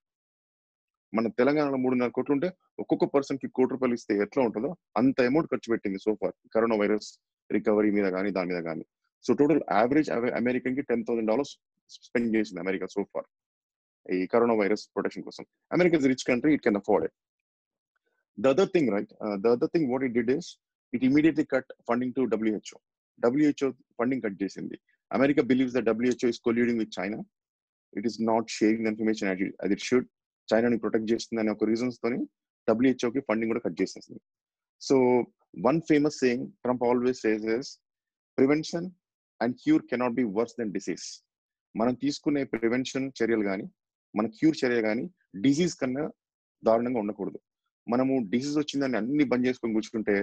మన తెలంగాణలో మూడున్నర కోట్లు ఉంటే ఒక్కొక్క పర్సన్ కి కోటి రూపాయలు ఇస్తే ఎట్లా ఉంటుందో అంత అమౌంట్ ఖర్చు పెట్టింది సోఫార్ కరోనా వైరస్ రికవరీ మీద కానీ దాని మీద కానీ సో టోటల్ యావరేజ్ అమెరికన్ కి టెన్ థౌసండ్ డాలర్స్ స్పెండ్ చేసింది అమెరికా సోఫార్ ఈ కరోనా వైరస్ ప్రొటెక్షన్ కోసం America is rich country it can afford it the other thing right the other thing what it did is it immediately cut funding to WHO WHO funding cut చేసింది America believes the WHO is colluding with China it is not sharing information అది it should చైనాని protect చేస్తుంది అనే ఒక reasons తోని డబ్ల్యూహెచ్ఓకి funding కూడా cut చేసేసింది so one famous saying Trump always says is prevention and cure cannot be worse than disease మనం తీసుకునే ప్రివెన్షన్ చర్యలు కానీ మన క్యూర్ చర్య కానీ డిసీజ్ కన్నా దారుణంగా ఉండకూడదు మనము డిసీజ్ వచ్చిందని అన్ని బంద్ చేసుకొని కూర్చుంటే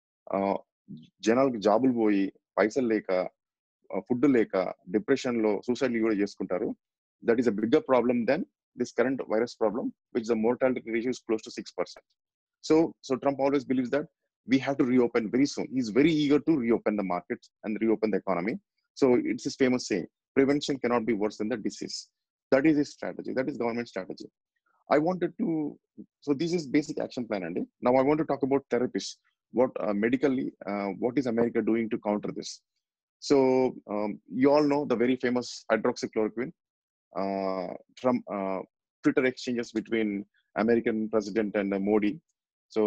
జనాలకు జాబులు పోయి పైసలు లేక ఫుడ్ లేక డిప్రెషన్ లో సూసైడ్ కూడా చేసుకుంటారు that is a bigger problem than this current virus problem which the mortality ratio is close to six percent so so Trump always believes that we have to reopen very soon. He's very eager to reopen the markets and reopen the economy. So it's his famous saying, prevention cannot be worse than the disease. That is his strategy. That is government strategy. I wanted to, so this is basic action plan, Andy. Now I want to talk about therapies. What uh, medically, uh, what is America doing to counter this? So um, you all know the very famous hydroxychloroquine uh, from Twitter exchanges between American president and Modi. So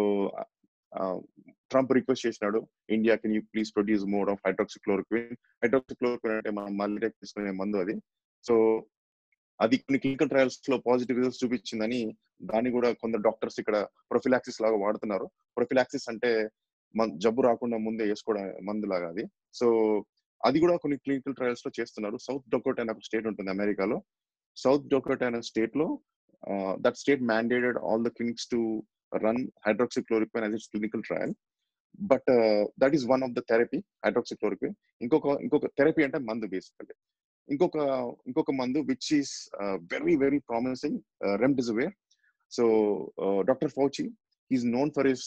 Trump request చేసినాడు India can you please produce more of hydroxychloroquine hydroxychloroquine అంటే మనం మల్టీటెక్ తీసుకునే మందు అది so అది కొన్ని clinical trials లో పాజిటివ్ రిజల్ట్స్ చూపించిందని దాన్ని కూడా కొందరు డాక్టర్స్ ఇక్కడ ప్రొఫిలాక్సిస్ లాగా వాడుతున్నారు ప్రొఫిలాక్సిస్ అంటే జబ్బు రాకుండా ముందే వేసుకోవడం మందు లాగా అది సో అది కూడా కొన్ని క్లినికల్ ట్రయల్స్ లో చేస్తున్నారు సౌత్ డొకోట్ అనే ఒక స్టేట్ ఉంటుంది అమెరికాలో సౌత్ డొకోట్ అనే స్టేట్ లో that state mandated all the clinics to run hydroxychloroquine as its clinical trial. But uh, that is one of the therapy, hydroxychloroquine. ఇంకొక ఇంకొక థెరపీ అంటే మందు బేసికల్లీ ఇంకొక ఇంకొక మందు which is very very promising remdesivir so doctor Fauci is known for his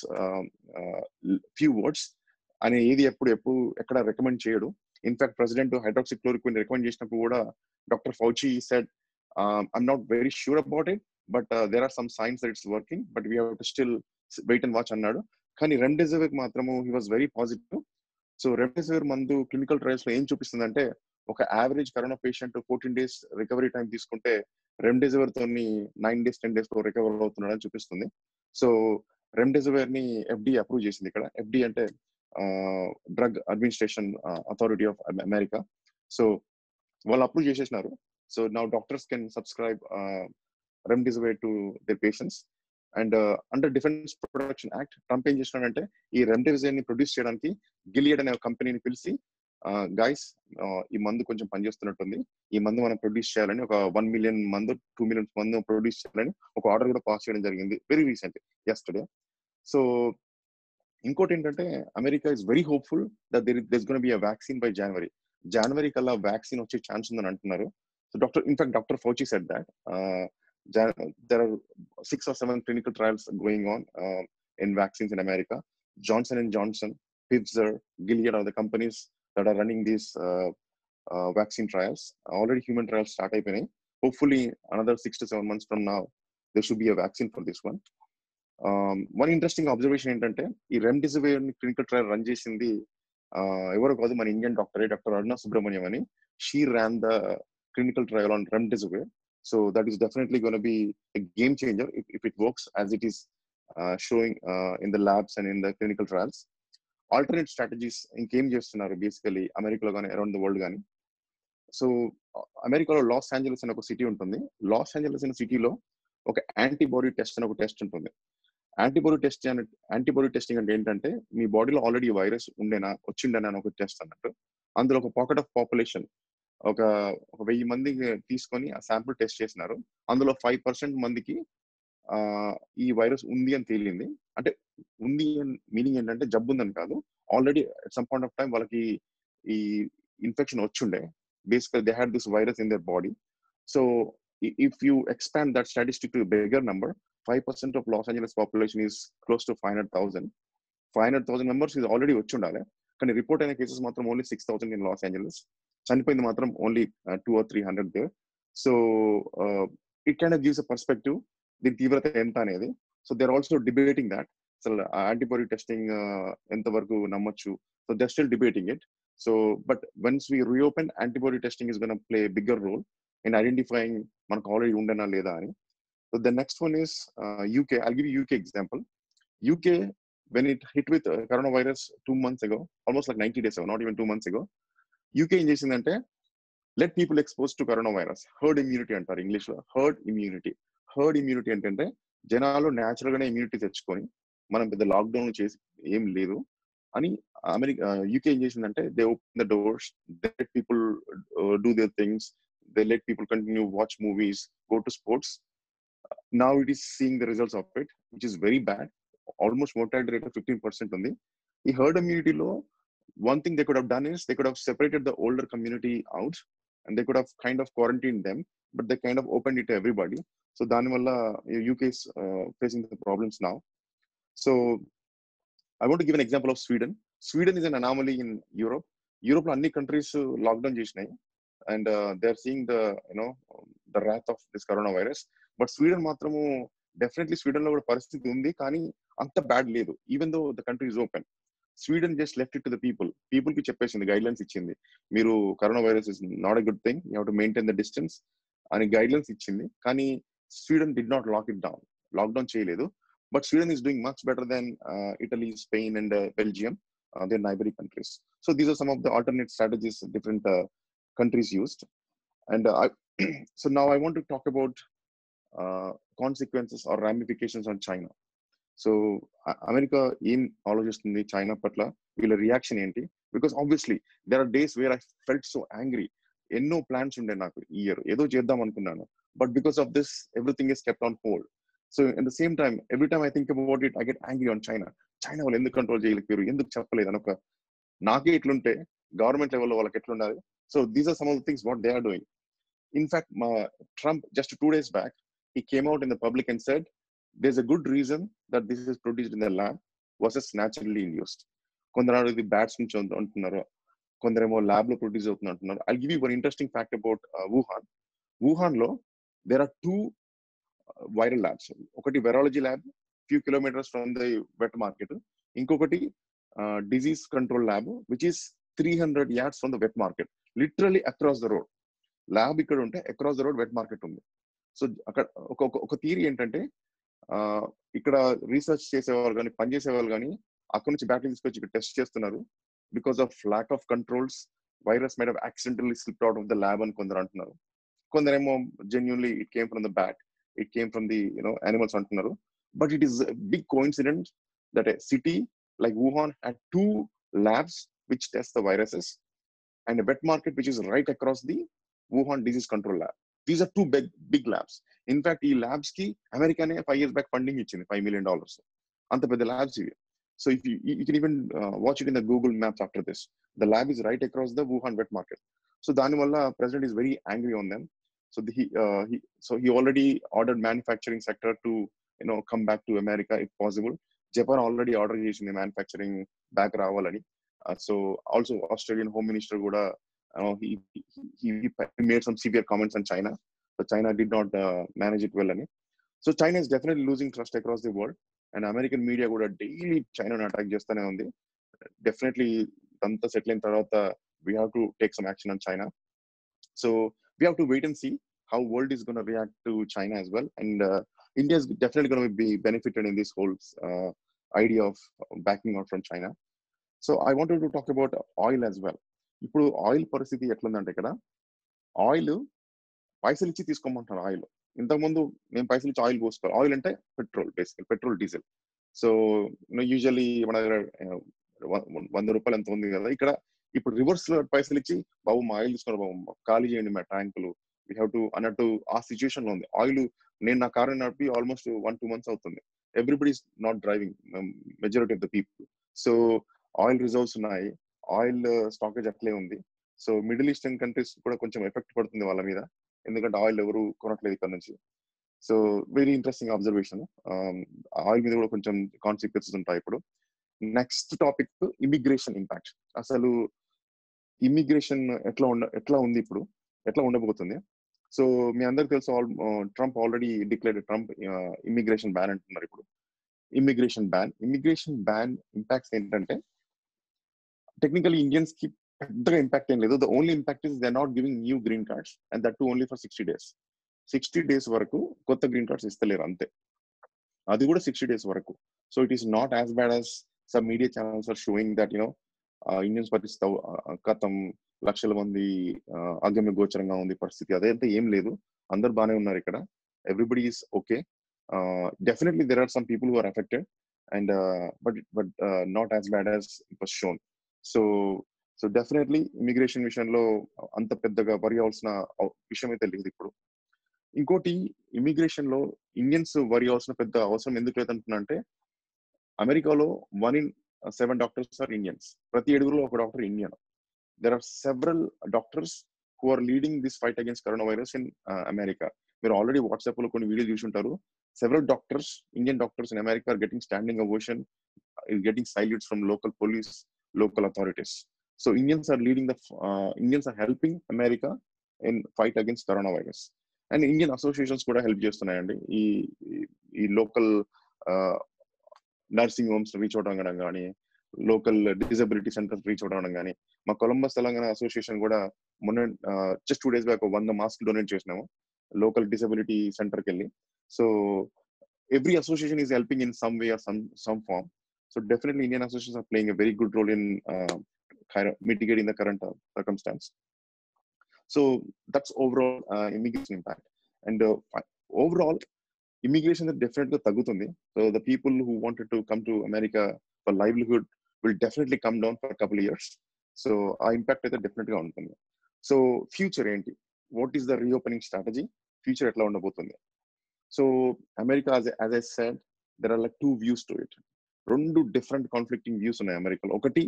few words అనే ఏది ఎప్పుడు ఎప్పుడు ఎక్కడ రికమెండ్ చేయడు ఇన్ఫాక్ట్ ప్రెసిడెంట్ హైడ్రాక్సిక్లోరిక్విన్ రికమెండ్ చేసినప్పుడు కూడా doctor Fauci said I'm not very sure about it but there are some science that it's working but we have to still wait and watch అన్నాడు కానీ రెమ్డెసివిర్ మాత్రము he was very positive so remdesivir మందు clinical trials లో ఏం చూపిస్తుందంటే ఒక average corona patient fourteen days recovery time తీసుకుంటే remdesivir తోని నైన్ డేస్ టెన్ డేస్ లో రికవర్ అవుతున్నాడని చూపిస్తుంది సో రెమ్డెసివిర్ ని ఎఫ్డి అప్రూవ్ చేసింది ఇక్కడ ఎఫ్డి అంటే drug administration authority of America so వాళ్ళు అప్రూవ్ చేసేసినారు సో నా doctors can subscribe remdesivir to the patients and under defence production act Trump ఏం చేసినాడంటే ఈ రెమ్డెసివిర్ ని ప్రొడ్యూస్ చేయడానికి గిలియడ్ అనే కంపెనీని పిలిచి గైస్ ఈ మందు కొంచెం పనిచేస్తున్నట్టుంది ఈ మందు మనం ప్రొడ్యూస్ చేయాలని ఒక వన్ మిలియన్ మందు టూ మిలియన్ మందు ప్రొడ్యూస్ చేయాలని ఒక ఆర్డర్ కూడా పాస్ చేయడం జరిగింది వెరీ రీసెంట్ ఎస్టర్డే సో ఇంకోటి ఏంటంటే America is very hopeful that there this gonna be a vaccine by January జనవరి కల్లా వ్యాక్సిన్ వచ్చే ఛాన్స్ ఉందని అంటున్నారు so doctor in fact doctor Fauci said that there are six or seven clinical trials going on uh, in vaccines in America. Johnson and Johnson, Pfizer, Gilead are the companies that are running these uh, uh, vaccine trials. Already human trials start happening. Hopefully, another six to seven months from now, there should be a vaccine for this one. One interesting observation ఏంటంటే ఈ remdesivir clinical trial run చేసింది ఎవరో కాదు మన Indian డాక్టరే doctor Aruna Subrahmanyam అని she ran the clinical trial on remdesivir So that is definitely going to be a game changer if, if it works as it is uh, showing uh, in the labs and in the clinical trials. Alternate strategies ఇంకేం చేస్తున్నారు basically అమెరికాలో కానీ around the world కానీ so అమెరికాలో Los Angeles అనే ఒక city ఉంటుంది loss Angeles అనే సిటీలో ఒక యాంటీబాడీ టెస్ట్ అనే ఒక టెస్ట్ ఉంటుంది యాంటీబాడీ టెస్ట్ అనే యాంటీబాడీ టెస్టింగ్ అంటే ఏంటంటే మీ బాడీలో ఆల్రెడీ వైరస్ ఉండేనా వచ్చిండేనా అని ఒక టెస్ట్ అన్నట్టు అందులో ఒక పాకెట్ ఆఫ్ పాపులేషన్ ఒక ఒక వెయ్యి మంది తీసుకొని ఆ శాంపుల్ టెస్ట్ చేసినారు అందులో ఫైవ్ పర్సెంట్ మందికి ఆ ఈ వైరస్ ఉంది అని తేలింది అంటే ఉంది మీనింగ్ ఏంటంటే జబ్బు ఉందని కాదు already some point of time వాళ్ళకి ఈ ఇన్ఫెక్షన్ వచ్చుండే basically they had this virus in their body so if you expand that statistic to bigger number five percent of Los Angeles population is close to five hundred thousand five hundred thousand members ఇది already వచ్చి ఉండాలి కానీ report అయిన cases మాత్రం only six thousand in Los Angeles చనిపోయింది మాత్రం only two or three hundred there so it kind of gives a perspective దీని తీవ్రత ఎంత అనేది so they are also debating that అసలు యాంటీబాడీ టెస్టింగ్ ఎంత వరకు నమ్మొచ్చు so they still debating it so but once we reopen antibody testing is gonna play bigger role in identifying మనకు ఆల్రెడీ ఉండనా లేదా అని so the next one is UK I give UK example UK when it hit with uh, coronavirus two months ago, almost like 90 days ago, not even two months ago, UK ఏం చేసిందంటే let people expose to corona virus herd immunity అంటారు English లో herd immunity herd immunity ఏంటంటే జనాలు natural గానే immunity తెచ్చుకొని మనం పెద్ద లాక్డౌన్ చేసి ఏం లేదు అని అమెరికా యూకే ఏం చేసిందంటే they open the doors they let people do their things they let people continue watch movies go to sports now it is seeing the results of it which is very bad almost mortality rate fifteen percent ఉంది ఈ herd ఇమ్యూనిటీలో one thing they could have done is they could have separated the older community out and they could have kind of quarantined them, but they kind of opened it to everybody. So Danimalla, UK is uh, facing the problems now. So I want to give an example of Sweden. Sweden is an anomaly in Europe. Europe, అన్ని countries lockdown చేసినాయి and uh, they're seeing the you know the wrath of this coronavirus. But Sweden మాత్రము definitely Sweden లో కూడా పరిస్థితి ఉంది కానీ అంత bad లేదు even though the country is open Sweden just left it to the people people కి చెప్పేసింది గైడ్ లైన్స్ ఇచ్చింది మీరు corona virus is not a good thing you to maintain the distance అని గైడ్ లైన్స్ ఇచ్చింది కానీ Sweden did not lock it down lockdown చేయలేదు but Sweden is doing much better than Italy Spain and Belgium there neighbouring countries so these are some of the alternate strategies different countries used and so now I want to talk about consequences or ramifications on China so America ఏం ఆలోచిస్తుంది China పట్ల వీళ్ళ reaction ఏంటి because obviously there are days where I felt so angry ఎన్నో plans ఉండే నాకు ఈ year ఏదో చేద్దాం అనుకున్నాను but because of this everything is kept on hold so in the same time every time I think about it I get angry on China China వాళ్ళు ఎందుకు control చేయలేకపోయారు ఎందుకు చెప్పలేదు అని ఒక నాకే ఇట్లుంటే గవర్నమెంట్ లెవెల్లో వాళ్ళకి ఎట్లుండాలి so these are some of things what they are doing in fact మా Trump just two days back he came out in the public and said there's a good reason that this is produced in the lab versus naturally induced కొందరు ఇది bats నుంచి అంటున్నారు కొందరేమో lab లో produce అవుతుంది అంటున్నారు I give you one interesting fact about Wuhan Wuhan లో there are two viral labs ఒకటి virology lab few kilometres from the wet market ఇంకొకటి disease control lab, which is 300 yards from the wet market, literally across the road. Lab ఇక్కడ ఉంటే across the road wet market ఉంది so అక్కడ ఒక ఒక- ఒక theory ఏంటంటే ఆ, ఇక్కడ రీసెర్చ్ చేసేవాళ్ళు కానీ పనిచేసేవాళ్ళు కానీ అక్కడ నుంచి బ్యాటరీ తీసుకొచ్చి ఇక్కడ టెస్ట్ చేస్తున్నారు because of lack of controls virus made of accidentally slip out of the lab అని కొందరు అంటున్నారు కొందరేమో genuinely it came from the bat it came from the you know animals అంటున్నారు but it is big coincident that a city like Wuhan had two labs which test the viruses and wet market which is right across the Wuhan disease control lab these are two big big labs in fact ఈ labs కి అమెరికానే five years back funding ఇచ్చింది five million dollars అంత పెద్ద ల్యాబ్స్ ఇవి so if you can even watch it in the Google maps after this the lab is right across the Wuhan wet market so దానివల్ల president is very angry on them so the so he already ordered manufacturing sector to you know come back to America if possible Japan already order చేసింది manufacturing back రావాలని so also Australian home minister కూడా uh, he, he, he he made some severe comments on China, but China did not uh, manage it well. Ani. So China is definitely losing trust across the world, and American media కూడా daily China attack చేస్తూనే ఉంది. Definitely అంతా settle అయిన తర్వాత we have to take some action on China. So we have to wait and see how world is going to react to China as well, and uh, India is definitely going to be benefited in this whole uh, idea of backing out from China. So I wanted to talk about oil as well. ఇప్పుడు oil పరిస్థితి ఎట్లుందంటే ఇక్కడ oil పైసలు ఇచ్చి తీసుకోమంటున్నారు oil ఇంతకుముందు మేము పైసలు ఇచ్చి ఆయిల్ పోసుకోవాలి ఆయిల్ అంటే పెట్రోల్ బేసికల్ పెట్రోల్ డీజిల్ సో యూజువల్లీ మన దగ్గర you know, వ- వంద రూపాయలు ఎంత ఉంది కదా ఇక్కడ ఇప్పుడు రివర్స్ లో పైసలు ఇచ్చి బాబు మా ఆయిల్ తీసుకున్నారు బాబు ఖాళీ చేయండి మా ట్యాంకులు వీ హ్యావ్ టు అన్నట్టు ఆ సిచ్యువేషన్ లో ఉంది ఆయిల్ నేను నా కారు నడిపి ఆల్మోస్ట్ వన్ టూ మంత్స్ అవుతుంది everybody not driving majority of the people so oil reserves ఉన్నాయి ఆయిల్ స్టాకేజ్ అట్లే ఉంది సో మిడిల్ ఈస్టర్న్ కంట్రీస్ కూడా కొంచెం ఎఫెక్ట్ పడుతుంది వాళ్ళ మీద ఎందుకంటే ఆయిల్ ఎవరు కొనట్లేదు ఇక్కడ నుంచి so very interesting observation oil మీద కూడా కొంచెం కాన్సిక్వెన్సెస్ ఉంటాయి ఇప్పుడు నెక్స్ట్ టాపిక్ ఇమిగ్రేషన్ ఇంపాక్ట్ అసలు ఇమిగ్రేషన్ ఎట్లా ఉండ ఎట్లా ఉంది ఇప్పుడు ఎట్లా ఉండబోతుంది సో మీ అందరికి తెలుసు all Trump already declared Trump immigration ban అంటున్నారు ఇప్పుడు immigration ban immigration ban impacts ఏంటంటే టెక్నికల్ ఇండియన్స్ కి పెద్దగా ఇంపాక్ట్ ఏం లేదు the only impact is they not giving new green cards and that too only for sixty days sixty days వరకు కొత్త green cards ఇస్తలేరు అంతే అది కూడా సిక్స్టీ డేస్ వరకు so it is not as bad as some media channels are showing that you know Indians పరిస్థితి గతం లక్షల మంది అగమ్య గోచరంగా ఉంది పరిస్థితి అదంతా ఏం లేదు అందరు బాగానే ఉన్నారు ఇక్కడ everybody is okay definitely there are some people who are affected and but but not as bad as it was shown so so definitely immigration విషయంలో అంత పెద్దగా వరి అవలసిన విషయం అయితే లేదు ఇప్పుడు ఇంకోటి ఇమిగ్రేషన్ లో ఇండియన్స్ వరి అవసరం పెద్ద అవసరం ఎందుకు లేదంటున్నా అంటే అమెరికాలో one in seven doctors are Indians ప్రతి ఏడుగురు ఒక doctor Indian there are several doctors who are leading this fight against corona virus in America మీరు ఆల్రెడీ వాట్సాప్ లో కొన్ని వీడియో చూసి ఉంటారు several doctors Indian doctors in America are getting standing ovation getting salutes from local police local authorities. So Indians are leading the uh, Indians are helping America in fight against coronavirus. And Indian associations కూడా help చేస్తున్నాయండి ఈ ఈ local nursing homes reach అవడం కానీ local disability centres reach అవడం కానీ మా Columbus Telangana association కూడా మొన్న జస్ట్ టూ డేస్ బ్యాక్ వంద మాస్క్ డొనేట్ చేసినాము లోకల్ డిసబిలిటీ సెంటర్కి వెళ్ళి so every association is helping in some way or some some form So definitely Indian associations are playing a very good role in uh, kind of mitigating the current uh, circumstance. So that's overall uh, immigration impact. And uh, overall, immigration is definitely tagutundi. So the people who wanted to come to America for livelihood will definitely come down for a couple of years. So our impact is definitely on them. So future enti. What is the reopening strategy? Future etla undabotundi. So America, as, as I said, there are like two views to it. రెండు different conflicting views ఉన్నాయి అమెరికాలో ఒకటి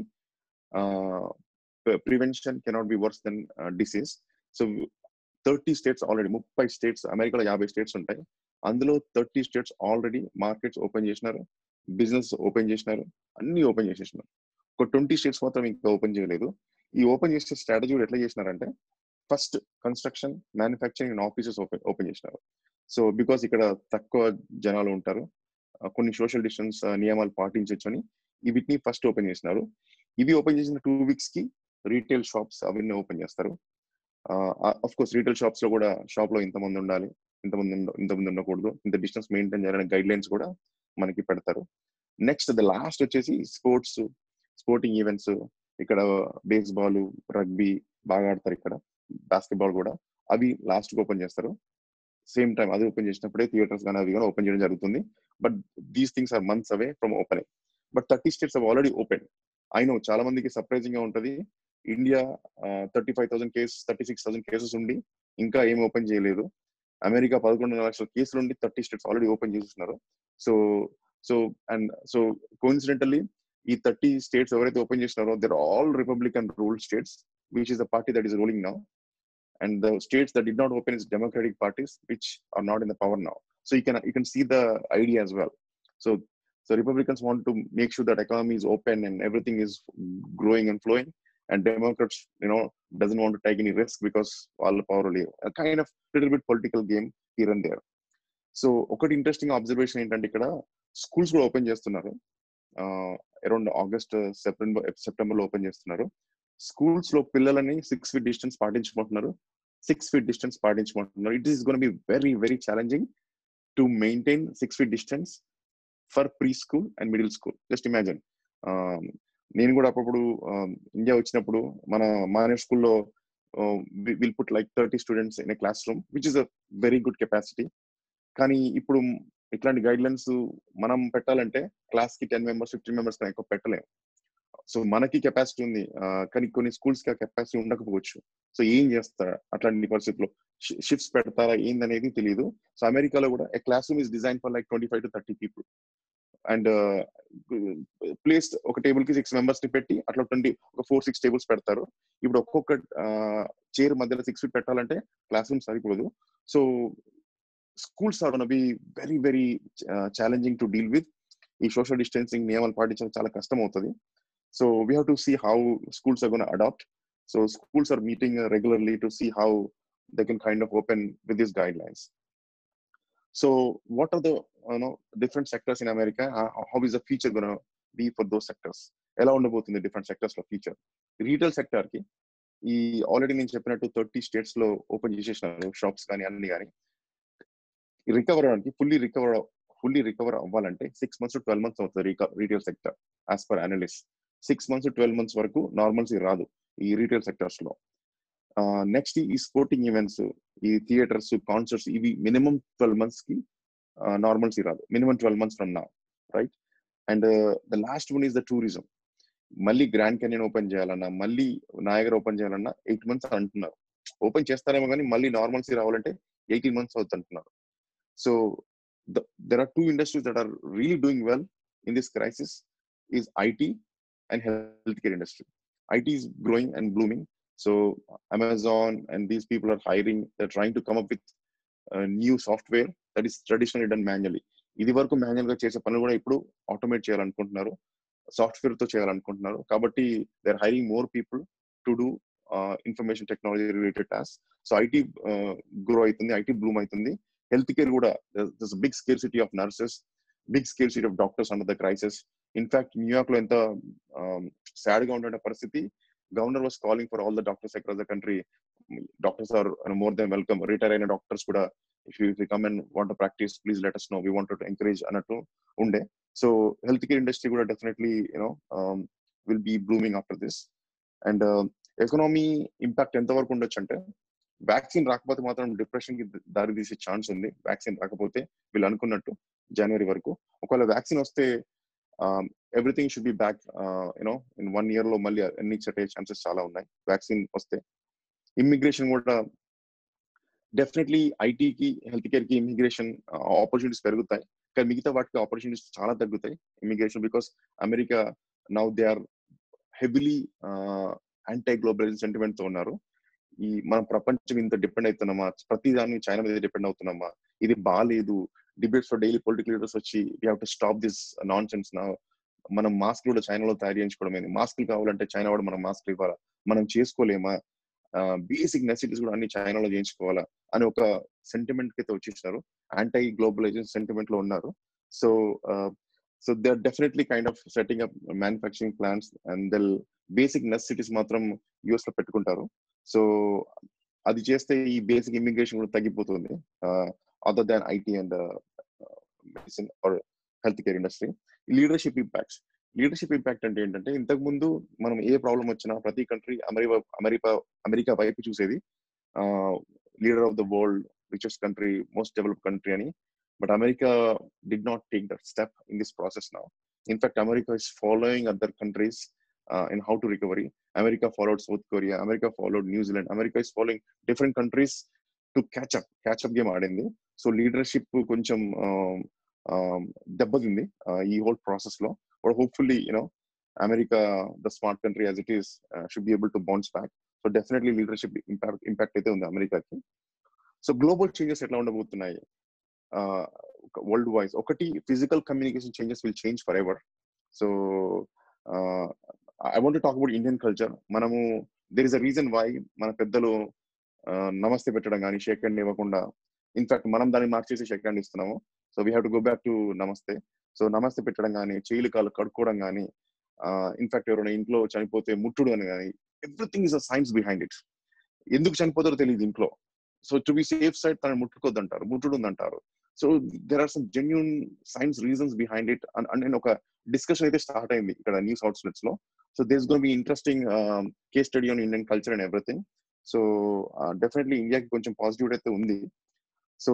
prevention cannot be worse than disease so thirty states already ముప్పై states అమెరికాలో యాభై states ఉంటాయి అందులో thirty states already markets open చేసినారు బిజినెస్ ఓపెన్ చేసినారు అన్ని ఓపెన్ చేసేసినారు ఒక ట్వంటీ స్టేట్స్ మాత్రం ఇంకా ఓపెన్ చేయలేదు ఈ ఓపెన్ చేసే స్ట్రాటజీ కూడా ఎట్లా చేసినారంటే first construction manufacturing and offices open open చేసినారు సో బికాస్ ఇక్కడ తక్కువ జనాలు ఉంటారు కొన్ని సోషల్ డిస్టెన్స్ నియమాలు పాటించవచ్చు అని ఈ వీటిని ఫస్ట్ ఓపెన్ చేసినారు ఇవి ఓపెన్ చేసిన టూ వీక్స్ కి రీటైల్ షాప్స్ అవన్నీ ఓపెన్ చేస్తారు అఫ్ కోర్స్ రీటైల్ షాప్స్ లో కూడా షాప్ లో ఇంతమంది ఉండాలి ఇంతమంది ఉండ- ఇంతమంది ఉండకూడదు ఇంత డిస్టెన్స్ మెయింటైన్ చేయాలనే గైడ్ లైన్స్ కూడా మనకి పెడతారు నెక్స్ట్ ద లాస్ట్ వచ్చేసి స్పోర్ట్స్ స్పోర్టింగ్ ఈవెంట్స్ ఇక్కడ బేస్బాల్ రగ్బీ బాగా ఆడతారు ఇక్కడ బాస్కెట్బాల్ కూడా అవి లాస్ట్ కి ఓపెన్ చేస్తారు సేమ్ టైం అది ఓపెన్ చేసినప్పుడే థియేటర్స్ కానీ అవి కానీ ఓపెన్ చేయడం జరుగుతుంది but these things are months away from opening but thirty states already open I know చాలా మందికి సర్ప్రైజింగ్ గా ఉంటది India thirty five thousand cases thirty six thousand cases ఉండి ఇంకా ఏం ఓపెన్ చేయలేదు అమెరికా పదకొండు లక్షల కేసులు ఉండి థర్టీ స్టేట్స్ ఆల్రెడీ ఓపెన్ చేస్తున్నారు so so and so coincidentally ఈ థర్టీ స్టేట్స్ ఎవరైతే ఓపెన్ చేసినారో they're all Republican rule states which is the party that is ruling now and the states that did not open is democratic parties which are not in the power now so you can you can see the idea as well so so republicans want to make sure that economy is open and everything is growing and flowing and democrats you know doesn't want to take any risk because all the power leave a kind of little bit political game here and there so ఒకటి interesting observation ఏంటంటే ఇక్కడ schools కూడా open చేస్తున్నారు around August September September లో open చేస్తున్నారు schools లో పిల్లలని six feet distance పాటించమంటున్నారు సిక్స్ ఫీట్ డిస్టెన్స్ పాటించమంటున్నారు it is gonna be very very challenging to maintain six feet distance for preschool and middle school just imagine నేను కూడా అప్పుడప్పుడు India వచ్చినప్పుడు మన మానే స్కూల్లో will put like thirty students in a classroom which is a very good capacity కానీ ఇప్పుడు ఇట్లాంటి గైడ్ లైన్స్ మనం పెట్టాలంటే క్లాస్ కి టెన్ మెంబర్స్ ఫిఫ్టీన్ మెంబర్స్ ఎక్కువ పెట్టలేము సో మనకి కెపాసిటీ ఉంది ఆ, కానీ కొన్ని స్కూల్స్ కి కెపాసిటీ ఉండకపోవచ్చు సో ఏం చేస్తారు అట్లాంటి పరిస్థితుల్లో షిఫ్ట్స్ పెడతారా ఏందనేది తెలియదు సో అమెరికాలో కూడా a classroom is design for like twenty five to thirty people and place ఒక టేబుల్ కి సిక్స్ మెంబర్స్ ని పెట్టి అట్లా ట్వంటీ ఒక ఫోర్ సిక్స్ టేబుల్స్ పెడతారు ఇప్పుడు ఒక్కొక్క చైర్ మధ్యలో సిక్స్ ఫీట్ పెట్టాలంటే క్లాస్ రూమ్ సరిపోదు so schools are be very very challenging to deal with ఈ సోషల్ డిస్టెన్సింగ్ నియమాలు పాటించడం చాలా కష్టం అవుతుంది so we have to see how schools are going to adopt. So schools are meeting uh, regularly to see how they can kind of open with these guidelines. So what are the you know different sectors in America? How, how is the future going to be for those sectors? ఎలా ఉండబోతుంది different sectors లో future retail sector కి ఈ already నేను చెప్పినట్టు thirty states లో open చేసేసినారు shops కానీ అన్ని కానీ రికవర్ అవడానికి ఫుల్లీ రికవర్ ఫుల్లీ రికవర్ అవ్వాలంటే six months to twelve months అవుతుంది retail sector as per analyst six months twelve months వరకు నార్మల్సీ రాదు ఈ రీటైల్ సెక్టర్స్ లో నెక్స్ట్ ఈ స్పోర్టింగ్ ఈవెంట్స్ ఈ థియేటర్స్ కాన్సర్ట్స్ ఇవి మినిమం ట్వెల్వ్ మంత్స్ కి నార్మల్సీ రాదు minimum twelve months from now right and the last one is the tourism మళ్ళీ గ్రాండ్ కెనియన్ ఓపెన్ చేయాలన్నా మళ్ళీ నాయగర్ ఓపెన్ చేయాలన్నా ఎయిట్ మంత్స్ అంటున్నారు ఓపెన్ చేస్తారేమో కానీ మళ్ళీ నార్మల్సీ రావాలంటే ఎయిటీన్ మంత్స్ అవుతుంది అంటున్నారు so there are two industries that are really doing well in this crisis is IT and healthcare industry. IT is growing and blooming. So Amazon and these people are hiring. They're trying to come up with uh, new software that is traditionally done manually. ఇది వరకు manual గా చేసే పనులు కూడా ఇప్పుడు automate చేయాలనుకుంటున్నారు software తో చేయాలనుకుంటున్నారు కాబట్టి they are hiring more people to do information technology related task so IT grow అవుతుంది ఐటీ బ్లూమ్ అవుతుంది హెల్త్ కేర్ కూడా big scarcity of nurses big scarcity of doctors under the crisis in fact New York లో ఎంత sad గా ఉండే పరిస్థితి governor was calling for all the doctors across the country doctors are more than welcome retire అయిన doctors కూడా if you come and want practice please let us know we want encourage అన్నట్టు ఉండే so health care industry కూడా definitely you know will be blooming after this and economy impact ఎంత వరకు ఉండొచ్చు అంటే vaccine రాకపోతే మాత్రం డిప్రెషన్ కి దారి తీసే ఛాన్స్ ఉంది వ్యాక్సిన్ రాకపోతే వీళ్ళు అనుకున్నట్టు జనవరి వరకు ఒకవేళ వ్యాక్సిన్ వస్తే everything should be back you know in one year లో మళ్ళీ అన్ని సెట్ అయ్యే ఛాన్సెస్ చాలా ఉన్నాయి వ్యాక్సిన్ వస్తే ఇమ్మిగ్రేషన్ కూడా డెఫినెట్లీ ఐటీకి హెల్త్ కేర్ కి ఇమిగ్రేషన్ ఆపర్చునిటీస్ పెరుగుతాయి కానీ మిగతా వాటికి ఆపర్చునిటీస్ చాలా తగ్గుతాయి immigration because America now they are heavily anti globalisation sentiment తో ఉన్నారు ఈ మన ప్రపంచం ఇంత డిపెండ్ అవుతున్నామా ప్రతి దాన్ని చైనా మీద డిపెండ్ అవుతున్నామా ఇది బాగాలేదు డిబేట్స్ లో డైలీ పొలిటికల్ లీడర్స్ వచ్చి we have to stop this nonsense నా మనం మాస్క్ కూడా చైనాలో తయారు చేయించుకోవడం మాస్కులు కావాలంటే చైనా వాడు మనం మాస్క్ ఇవ్వాలా మనం చేసుకోలేమా బేసిక్ నెసిటీస్ కూడా అన్ని చైనాలో చేయించుకోవాలా అని ఒక సెంటిమెంట్ కి అయితే వచ్చేసినారు యాంటీ గ్లోబలైజేషన్ సెంటిమెంట్ లో ఉన్నారు so so they are definitely kind of setting up manufacturing plants and their basic necessities మాత్రం యుఎస్ లో పెట్టుకుంటారు సో అది చేస్తే ఈ బేసిక్ ఇమిగ్రేషన్ కూడా తగ్గిపోతుంది other than IT and medicine or health care industry leadership impacts leadership impact అంటే ఏంటంటే ఇంతకు ముందు మనం ఏ ప్రాబ్లం వచ్చినా ప్రతి కంట్రీ అమెరికా అమెరికా అమెరికా వైపు చూసేది leader of the world richest country most develop country అని but America did not take that step in this process now in fact America is following other countries in how to recovery America followed South Korea America followed New Zealand America is following different countries to catch up catch up game ఆడింది so leadership కొంచెం దెబ్బతింది ఈ whole process లో but hopefully you know America the smart country as it is should be able to bounce back so definitely leadership impact impact అయితే ఉంది అమెరికాకి so global changes ఎట్లా ఉండబోతున్నాయి వరల్డ్ వైజ్ ఒకటి physical communication changes will change for ever so I want talk about Indian culture మనము there is a reason why మన పెద్దలు నమస్తే పెట్టడం కానీ షేక్ హ్యాండ్ ఇవ్వకుండా ఇన్ఫాక్ట్ మనం దాన్ని మార్చేసి షేక్ హ్యాండ్ ఇస్తున్నాము so we have to go back to namaste so namaste పెట్టడం కానీ చేయిలు కాళ్ళు కడుక్కోవడం కానీ ఇన్ఫాక్ట్ ఎవరైనా ఇంట్లో చనిపోతే ముట్టుడు అని కానీ everything is a science behind it ఎందుకు చనిపోతారో తెలియదు ఇంట్లో so to be safe side తను ముట్టుకోద్దంటారు ముట్టుడు ఉందంటారు so there are some genuine science reasons behind it and నేను ఒక డిస్కషన్ అయితే స్టార్ట్ అయింది ఇక్కడ న్యూస్ అవుట్లెట్స్ లో so this gonna be interesting case study on Indian culture and everything so definitely ఇండియాకి కొంచెం పాజిటివ్ అయితే ఉంది so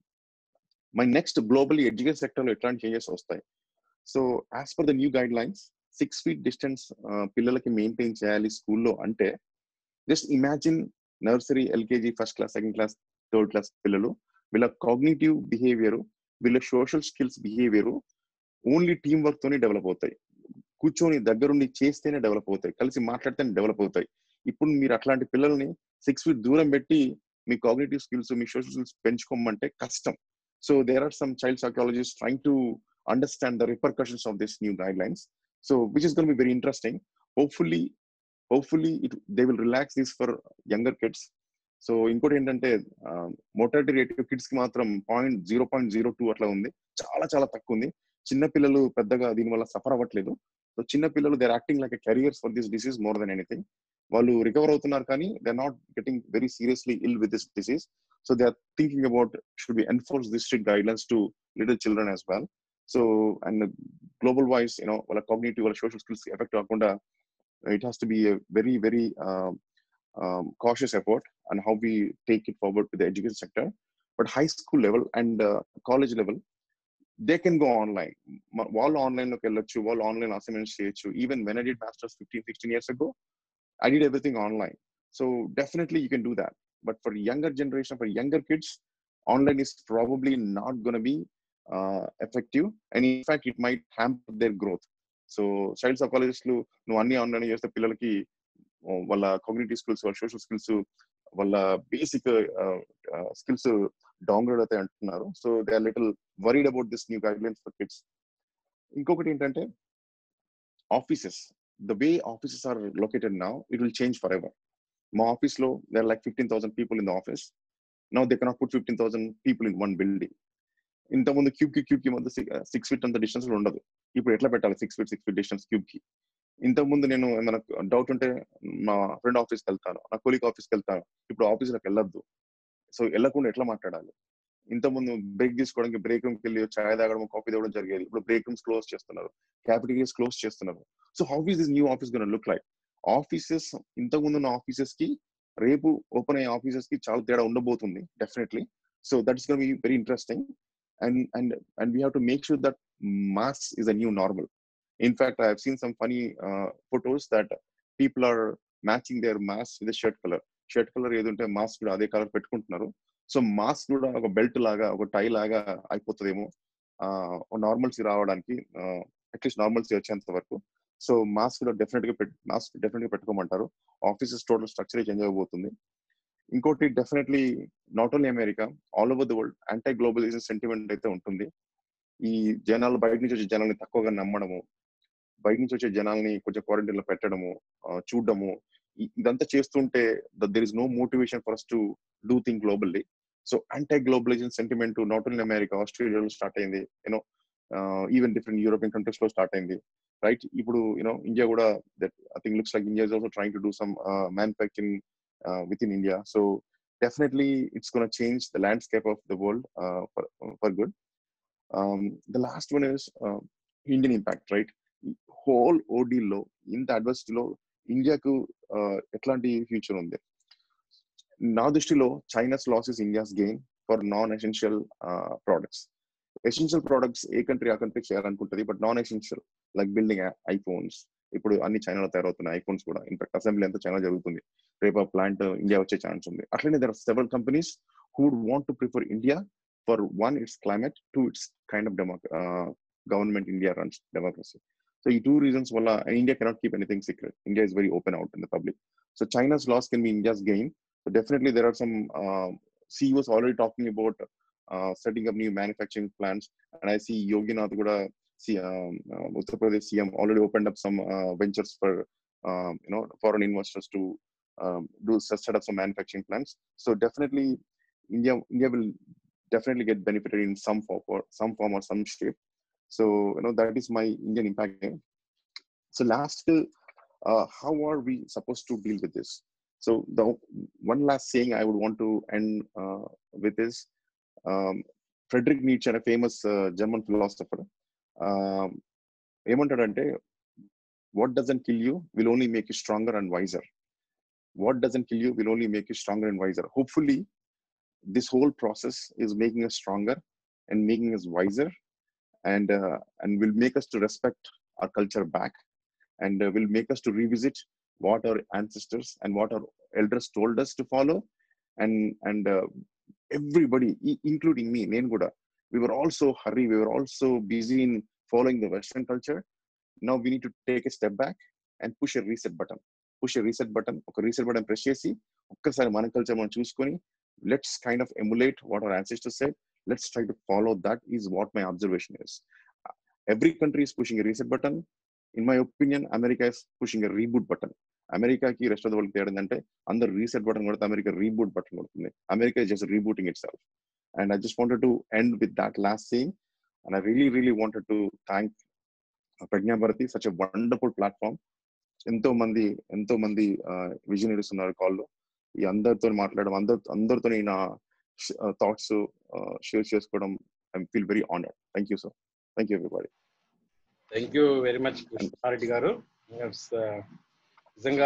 my next global education sector లో ఎట్లాంటి చేంజెస్ వస్తాయి so as per the new guidelines six feet distance పిల్లలకి maintain చేయాలి స్కూల్లో అంటే just imagine nursery LKG first class second class third class పిల్లలు వీళ్ళ కాగ్నిటివ్ బిహేవియర్ వీళ్ళ social skills behaviour only team work తోనే డెవలప్ అవుతాయి కూర్చొని దగ్గరుండి చేస్తేనే డెవలప్ అవుతాయి కలిసి మాట్లాడితేనే డెవలప్ అవుతాయి ఇప్పుడు మీరు అట్లాంటి పిల్లల్ని సిక్స్ ఫీట్ దూరం పెట్టి మీ కాగ్నేటివ్ స్కిల్స్ మీ సోషల్ స్కిల్స్ పెంచుకోమంటే కష్టం so there are some child psychologist trying to understand the repercussions of this new guidelines so which is gonna be very interesting hopefully hopefully it they will relax this for younger kids so ఇంకోటి ఏంటంటే mortality rate kids కి మాత్రం point zero point zero two అట్లా ఉంది చాలా చాలా తక్కువ ఉంది చిన్న పిల్లలు పెద్దగా దీనివల్ల సఫర్ అవ్వట్లేదు సో చిన్న పిల్లలు they acting like carriers for this disease more then anything వాళ్ళు రికవర్ అవుతున్నారు కానీ they not getting very seriously ill with this disease so they are thinking about should be enforce this strict guidelines to little children as well so and global wise you know వాళ్ళ cognitive వాళ్ళ social skills effect కాకుండా it has to be a very very um, um, cautious effort on how we take it forward to the education sector but high school level and uh, college level they can go online వాళ్ళు online లోకి వెళ్ళొచ్చు వాళ్ళు online assignments చేయొచ్చు even when I did masters fifteen sixteen years ago I did everything online so definitely you can do that but for younger generation for younger kids online is probably not gonna be effective and in fact it might hamper their growth so child సైకాలజిస్టులు నువ్వు అన్ని online చేస్తే పిల్లలకి వాళ్ళ community skills వాళ్ళ social skills వాళ్ళ basic skills downgrade అవుతాయి అంటున్నారు so they are little worried about this new guidelines for kids ఇంకొకటి ఏంటంటే offices the way offices are located now it will change for forever మా office లో there like fifteen thousand people in the office now they cannot put fifteen thousand people in one building ఇంత ముందు cube కి cube కి మధ్య six feet అంత distance ఉండదు ఇప్పుడు ఎట్లా పెట్టాలి six feet six feet distance cube కి ఇంత ముందు నేను ఏమైనా డౌట్ ఉంటే మా ఫ్రెండ్ ఆఫీస్కి వెళ్తాను నా కొలీగ్ ఆఫీస్కి వెళ్తాను ఇప్పుడు ఆఫీస్లోకి వెళ్ళొద్దు సో వెళ్ళకుండా ఎట్లా మాట్లాడాలి ఇంత ముందు బ్రేక్ తీసుకోవడానికి బ్రేక్ రూమ్కి వెళ్ళి చాయ్ తాగడం కాఫీ తాగడం జరిగేది ఇప్పుడు బ్రేక్ రూమ్స్ క్లోజ్ చేస్తున్నారు క్యాపిటరీస్ క్లోజ్ చేస్తున్నారు so how is this new office gonna look like offices ఇంతకు ముందు ఉన్న ఆఫీసెస్ కి రేపు ఓపెన్ అయ్యే ఆఫీసెస్ కి చాలా తేడా ఉండబోతుంది definitely so that is gonna be very interesting and and and we have to make sure that mass is a new normal. In fact, I have seen some funny uh, photos that people are matching their mask with the shirt color. Shirt colour ఏదంటే mask కూడా అదే colour పెట్టుకుంటున్నారు so mask కూడా ఒక belt లాగా ఒక టై లాగా అయిపోతుందేమో నార్మల్సీ రావడానికి అట్లీస్ట్ నార్మల్సీ వచ్చేంత వరకు సో మాస్క్ కూడా డెఫినెట్ గా మాస్క్ డెఫినెట్ గా పెట్టుకోమంటారు ఆఫీసెస్ టోటల్ స్ట్రక్చర్ చేంజ్ అయిపోతుంది ఇంకోటి definitely not only America all over the world anti globalisation sentiment అయితే ఉంటుంది ఈ జనాలు బయట నుంచి వచ్చే జనాల్ని తక్కువగా నమ్మడము బయట నుంచి వచ్చే జనాల్ని కొంచెం క్వారంటైన్ లో పెట్టడము చూడడము ఇదంతా చేస్తుంటే there is no motivation for us to do thing globally so anti globalisation sentiment not only America ఆస్ట్రేలియాలో స్టార్ట్ అయింది you know even different European countries లో స్టార్ట్ అయింది రైట్ ఇప్పుడు యూనో ఇండియా కూడా that I think looks like India is also trying to do some manufacturing within India so definitely it's going to change the landscape of the world uh, for, for good. Um, the last one is uh, Indian impact, right? Whole OD law in the adversity law, ఇండియాకు ఎట్లాంటి future ఉంది నా దృష్టిలో China's loss is India's gain for non essential products essential products ఏ country ఆ country చేయాలనుకుంటుంది but non essential like building iPhones ఇప్పుడు అన్ని చైనాలో తయారవుతున్నాయి ఐఫోన్స్ కూడా ఇన్ఫాక్ట్ అసెంబ్లీ అంతా చైనా జరుగుతుంది రేపు ఆ ప్లాంట్ ఇండియా వచ్చే ఛాన్స్ ఉంది అట్లనే there are several companies who would want to prefer India for one its climate two its kind of demo government India runs democracy so ఈ two reasons వల్ల India cannot keep anything secret India is very open out in the public so China's loss can be India's gain so definitely there are some CEOs already talking about uh, setting up new manufacturing plants, and I see Yoginath Guda, see, um, uh, Uttar Pradesh CM already opened up some uh, ventures for um, you know foreign investors to um, do set up some manufacturing plants. So definitely, India India will definitely get benefited in some form or some form or some shape. So you know that is my Indian impact. So last, uh, how are we supposed to deal with this? So the one last saying I would want to end uh, with is um, Frederick Nietzsche, a famous uh, German philosopher, um, ఏమంటాడంటే what doesn't kill you will only make you stronger and wiser. What doesn't kill you will only make you stronger and wiser. Hopefully, this whole process is making us stronger and making us wiser, and uh, and will make us to respect our culture back, and uh, will make us to revisit what our ancestors and what our elders told us to follow and and uh, everybody i- including me నేను కూడా we were also hurry we were also busy in following the western culture now we need to take a step back and push a reset button push a reset button ఒక reset button press చేసి ఒక్కసారి మన culture మనం చూసుకొని let's kind of emulate what our ancestors said let's try to follow that is what my observation is every country is pushing a reset button in my opinion america is pushing a reboot button అమెరికాకి rest of the world తేడా ఏంటంటే అందరు reset button కొడితే America reboot button కొడుతుంది America just rebooting itself and I just wanted to end with that last scene and I really really wanted to thank Prajna Bharati such a wonderful platform ఎంతో మంది ఎంతో మంది visionaries ఉన్నారు కాల్లో ఈ అందరితో మాట్లాడడం అందరు అందరితో నా థాట్స్ షేర్ చేసుకోవడం I feel very honoured thank you sir thank you everybody thank you very much Krishna Reddy garu It's, uh, నిజంగా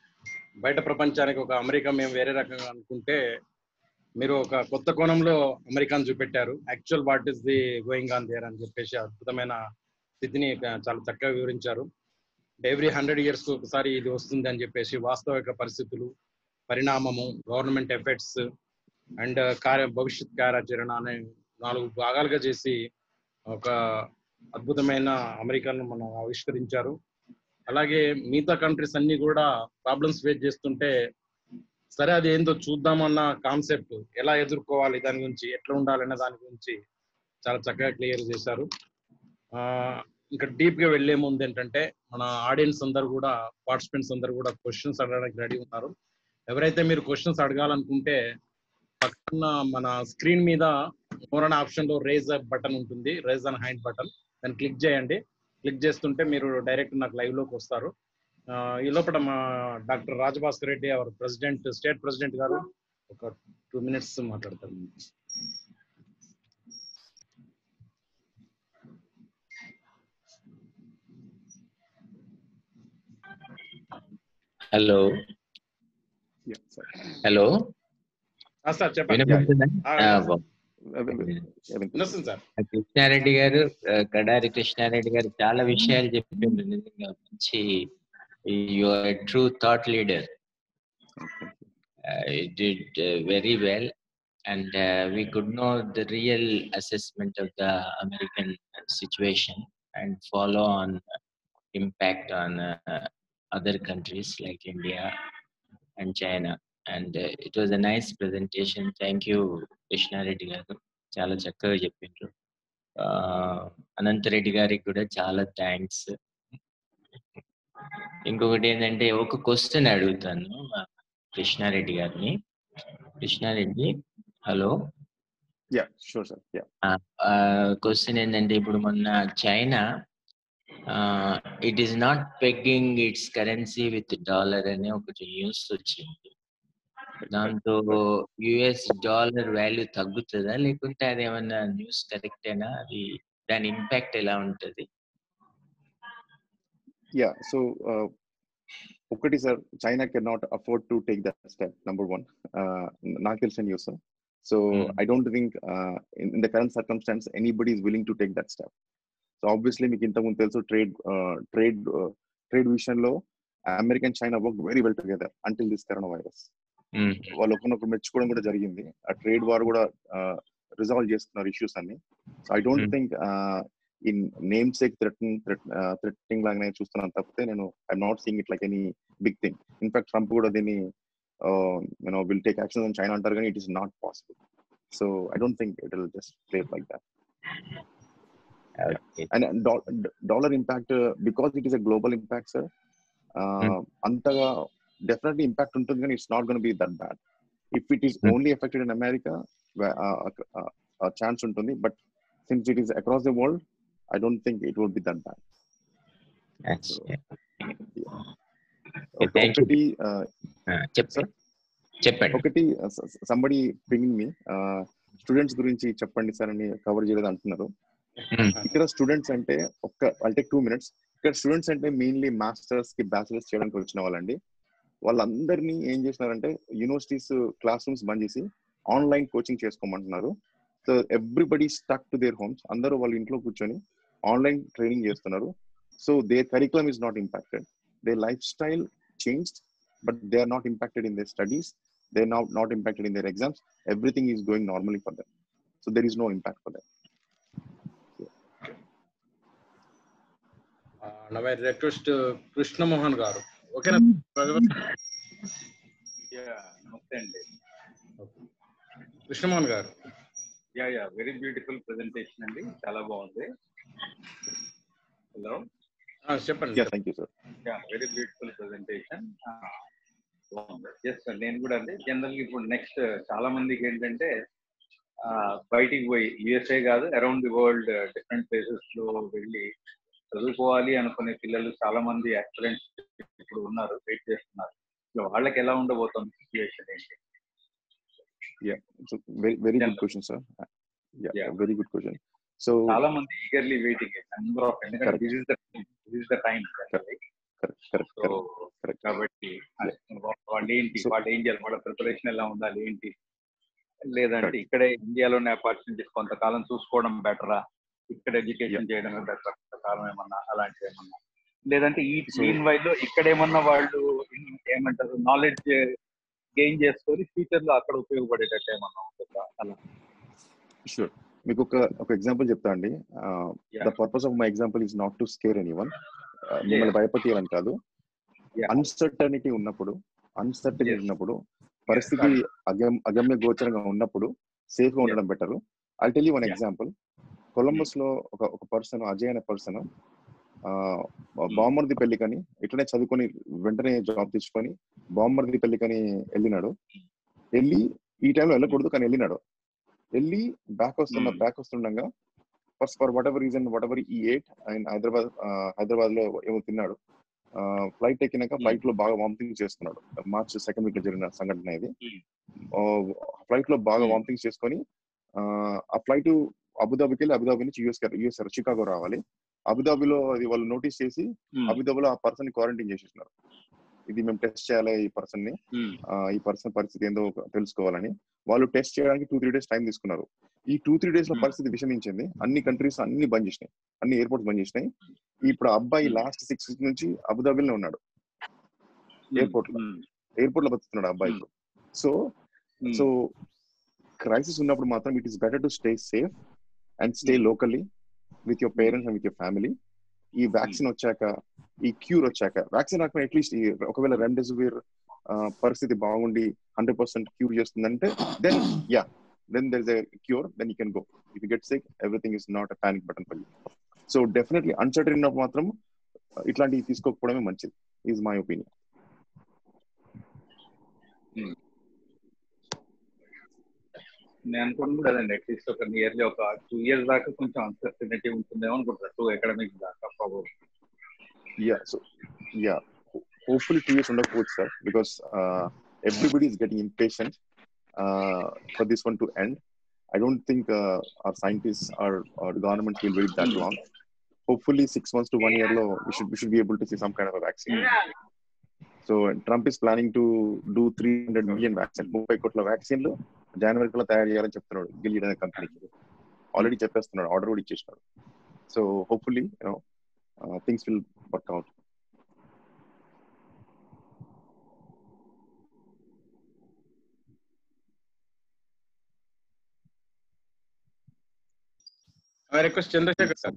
బయట ప్రపంచానికి ఒక అమెరికా మేము వేరే రకంగా అనుకుంటే మీరు ఒక కొత్త కోణంలో అమెరికాను చూపెట్టారు actual what is the going on there అని చెప్పేసి అద్భుతమైన స్థితిని చాలా చక్కగా వివరించారు ఎవ్రీ హండ్రెడ్ ఇయర్స్ ఒకసారి ఇది వస్తుంది అని చెప్పేసి వాస్తవిక పరిస్థితులు పరిణామము గవర్నమెంట్ ఎఫెక్ట్స్ అండ్ కార్య భవిష్యత్ కార్యాచరణ అనే నాలుగు భాగాలుగా చేసి ఒక అద్భుతమైన అమెరికాను మనం ఆవిష్కరించారు అలాగే మిగతా కంట్రీస్ అన్ని కూడా ప్రాబ్లమ్స్ ఫేస్ చేస్తుంటే సరే అది ఏందో చూద్దామన్న కాన్సెప్ట్ ఎలా ఎదుర్కోవాలి దాని గురించి ఎట్లా ఉండాలనే దాని గురించి చాలా చక్కగా క్లియర్ చేశారు ఆ, ఇంకా డీప్ గా వెళ్లే ముందు ఏంటంటే మన ఆడియన్స్ అందరు కూడా పార్టిసిపెంట్స్ అందరు కూడా క్వశ్చన్స్ అడగడానికి రెడీ ఉన్నారు ఎవరైతే మీరు క్వశ్చన్స్ అడగాలనుకుంటే పక్కన మన స్క్రీన్ మీద మోర్ అనే ఆప్షన్ లో రేజ్ బటన్ ఉంటుంది రేజ్ అన్ హ్యాండ్ బటన్ దాన్ని క్లిక్ చేయండి క్లిక్ చేస్తుంటే మీరు డైరెక్ట్ నాకు లైవ్ లోకి వస్తారు ఆ, ఈ లోపల మా doctor Raja Bhaskar Reddy our president state president garu ఒక టూ మినిట్స్ మాట్లాడతారు హలో Yeah, sorry. హలో ఆ, సార్ చెప్పండి వినపడుతుందా ఆ, ఆ, వినపడుతుంది. బాగుంది. Uh, uh, uh, uh, వినొస్తుంది సార్ కృష్ణారెడ్డి గారు ఆ, కడారి కృష్ణారెడ్డి గారు చాలా విషయాలు చెప్పిండ్రు నిజంగా మంచి your true thought leader did very well and we could know the real assessment of the American situation and follow on impact on other countries like India and China and it was a nice presentation thank you Krishna Reddy garu చాలా చక్కగా చెప్పిండ్రు ఆ, అనంతరెడ్డి గారికి కూడా చాలా thanks ఇంకొకటి ఏంటంటే ఒక క్వశ్చన్ అడుగుతాను మా కృష్ణారెడ్డి గారిని Krishna Reddy hello yeah sure sir yeah question ఏంటంటే ఇప్పుడు మొన్న China it is not pegging its currency with dollar అని ఒకటి న్యూస్ వచ్చింది దాంతో యుఎస్ డాలర్ వాల్యూ తగ్గుతుందా లేకుంటే అది ఏమన్నా న్యూస్ కరెక్టేనా అది దాని ఇంపాక్ట్ ఎలా ఉంటది యా సో ఒకటి sir China can not afford to take that step number one నాకు తెలిసిన news so Hmm. I don't think in the current circumstances anybody is willing to take that step so obviously మీకు ఇంతకుముందు తెలుసు trade trade trade విషయంలో American China work very well together until this corona virus hmm. వాళ్ళు ఒకరినొకరు మెచ్చుకోవడం కూడా జరిగింది ఆ ట్రేడ్ వార్ కూడా రిజాల్వ్ చేసుకున్నారు ఇష్యూస్ అన్ని so I don't Hmm. Think in namesake threaten threatening లాగానే చూస్తున్నాను తప్పితే నేను I not seeing it like any big thing in fact Trump కూడా దీన్ని you know will take action on China అంటారు కానీ it is not possible so I don't think it will just play like that Okay. And dollar impact because it is a global impact sir అంతగా definitely impact ఉంటుంది కానీ it's not gonna be that bad if it is Hmm. Only affected in America chance ఉంటుంది but since it is across the world I don't think it would be that bad That's So, it. thank you. ఒకటి uh, Ah, చెప్పండి చెప్పండి ఒకటి somebody ping me students గురించి చెప్పండి sir అని cover చేయలేదు అంటున్నారు మ్మ్. ఇక్కడ స్టూడెంట్స్ అంటే ఒక్క ఐ టేక్ టూ మినిట్స్ ఇక్కడ స్టూడెంట్స్ అంటే మెయిన్లీ మాస్టర్స్ కి బ్యాచిలర్స్ చేయడానికి వచ్చిన వాళ్ళండి వాళ్ళందరినీ ఏం చేసినారంటే యూనివర్సిటీస్ క్లాస్ రూమ్స్ బంద్ చేసి ఆన్లైన్ కోచింగ్ చేసుకోమంటున్నారు so everybody stuck to their homes అందరూ వాళ్ళ ఇంట్లో కూర్చొని ఆన్లైన్ ట్రైనింగ్ చేస్తున్నారు so they curriculum is not impacted they lifestyle changed but they are not impacted in their studies they not not impacted in their exams everything is going normally for them so there is no impact for them now I request Krishna Mohan garu ఓకేనా yeah నమస్తే అండి Krishna Mohan garu yeah yeah very beautiful presentation అండి చాలా బాగుంది hello ఆ, చెప్పండి yeah thank you sir yeah very beautiful presentation yes sir నేను కూడా అండి జనరల్ ఇప్పుడు నెక్స్ట్ చాలా మందికి ఏంటంటే ఆ, బయటికి పోయి యుఎస్ఏ కాదు around the world different places లో వెళ్ళి చదువుకోవాలి అనుకునే పిల్లలు చాలా మంది యాక్సిడెంట్స్ ఇప్పుడు ఉన్నారు వెయిట్ చేస్తున్నారు సో వాళ్ళకి ఎలా ఉండబోతుంది సిచ్యువేషన్ ఏంటి So very very good General. question, sir. Yeah, Yeah. very good question. So చాలా మంది ఈగర్లీ వెయిటింగ్ నెంబర్ ఆఫ్ ఎందుకంటే Correct. This is the this is the time correct, correct, so correct, correct. కాబట్టి వా- వాళ్ళు ఏంటి So- వాళ్ళు ఏం చేయాలి వాళ్ళ ప్రిపరేషన్ ఎలా ఉండాలి ఏంటి లేదంటే Correct. ఇక్కడే ఇండియాలోనే ఆపర్చునిటీస్ కొంతకాలం చూసుకోవడం బెటరా ఇక్కడ ఎడ్యుకేషన్ చేయడమే బెటర్ కొంతకాలం ఏమన్నా అలాంటివి ఏమన్నా లేదంటే ఈ So- మీన్ వైల్ ఇక్కడ ఏమన్నా వాళ్ళు ఏమంటారు నాలెడ్జ్ గెయిన్ చేసుకొని ఫ్యూచర్ లో అక్కడ ఉపయోగపడేటట్టు ఏమన్నా ఉంటుందా అలా Sure. మీకు ఒక ఒక ఎగ్జాంపుల్ చెప్తా అండి Yeah. The purpose of my example is not to scare anyone మిమ్మల్ని భయపడేయాలని కాదు Yeah. అన్సర్టనిటీ ఉన్నప్పుడు అన్సర్టనిటీ Yes. ఉన్నప్పుడు పరిస్థితి అగమ్ అగమ్య గోచరంగా ఉన్నప్పుడు సేఫ్ గా ఉండడం better I tell you one Yeah. Example Columbus లో ఒక ఒక పర్సన్ అజయ్ అనే పర్సన్ బాంబర్ది పెళ్లికని ఇట్లనే చదువుకొని వెంటనే జాబ్ తెచ్చుకొని బాంబర్ది పెళ్లికని వెళ్ళినాడు వెళ్ళి ఈ టైంలో వెళ్ళకూడదు కానీ వెళ్ళినాడు వెళ్ళి బ్యాక్ వస్తున్న Hmm. బ్యాక్ వస్తుండగా first for whatever reason whatever ఈ ఎయిట్ అండ్ హైదరాబాద్ హైదరాబాద్ లో ఏమో తిన్నాడు ఫ్లైట్ ఎక్కినాక Hmm. ఫ్లైట్ లో బాగా వామిటింగ్ చేసుకున్నాడు మార్చ్ సెకండ్ వీక్ లో జరిగిన సంఘటన ఇది Hmm. ఫ్లైట్ లో బాగా Hmm. వామిటింగ్ చేసుకొని ఆ, ఆ ఫ్లైట్ అబుదాబికి వెళ్ళి అబుదాబి నుంచి యూఎస్ యూఎస్ చికాగో రావాలి అబుదాబిలో అది వాళ్ళు నోటీస్ చేసి అబుదాబిలో ఆ పర్సన్ క్వారంటైన్ చేసేసినారు ఇది మేము టెస్ట్ చేయాలి ఈ పర్సన్ ని ఆ, ఈ పర్సన్ పరిస్థితి ఏందో ఒక- తెలుసుకోవాలని వాళ్ళు టెస్ట్ చేయడానికి టూ త్రీ డేస్ టైం తీసుకున్నారు ఈ టూ త్రీ డేస్ లో Hmm. పరిస్థితి విషమించింది అన్ని కంట్రీస్ అన్ని బంద్ చేసినాయి అన్ని ఎయిర్పోర్ట్స్ బంద్ చేసినాయి ఇప్పుడు ఆ అబ్బాయి Hmm. లాస్ట్ సిక్స్ వీక్స్ నుంచి అబుదాబిలోనే ఉన్నాడు airport లో. ఎయిర్పోర్ట్ లో బతుకుతున్నాడు ఆ అబ్బాయి Hmm. ఇప్పుడు సో సో క్రైసిస్ ఉన్నప్పుడు మాత్రం it is better to stay safe and stay Hmm. Locally with your parents and with your family ఈ వ్యాక్సిన్ వచ్చాక ఈ క్యూర్ వచ్చాక వ్యాక్సిన్ రాకపోయినా అట్లీస్ట్ ఒకవేళ రెమ్డెసివిర్ పరిస్థితి బాగుండి హండ్రెడ్ పర్సెంట్ క్యూర్ చేస్తుందంటే then yeah then there is a cure then you can go if get sick everything is not a panic button for you so definitely uncertain ఉన్నప్పుడు మాత్రం ఇట్లాంటివి తీసుకోకపోవడమే మంచిది is my opinion నేను అనుకోండి కూడా అదండి at least ఒక నియర్లీ ఒక టూ ఇయర్స్ దాకా కొంచెం అన్సర్టనిటీ ఉంటుందేమో అనుకుంటున్నా టూ అకాడమిక్ దాకా probable Yeah. So yeah, ho- hopefully two years ఉండకపోవచ్చు sir because everybody is getting impatient for this one to end I don't think or scientist or or government will wait that long hopefully six months to one year లో we should we should be able to see some kind of a vaccine so Trump is planning to do three hundred million vaccine ముప్పై కోట్ల వ్యాక్సిన్లు జనవరిలో తయారు చేయాలని చెప్తున్నాడు గిల్లీడ్ అనే కంపెనీకి ఆల్రెడీ చెప్పేస్తున్నాడు ఆర్డర్ కూడా ఇచ్చేసినాడు so hopefully you know things will work out I request Chandrashekar sir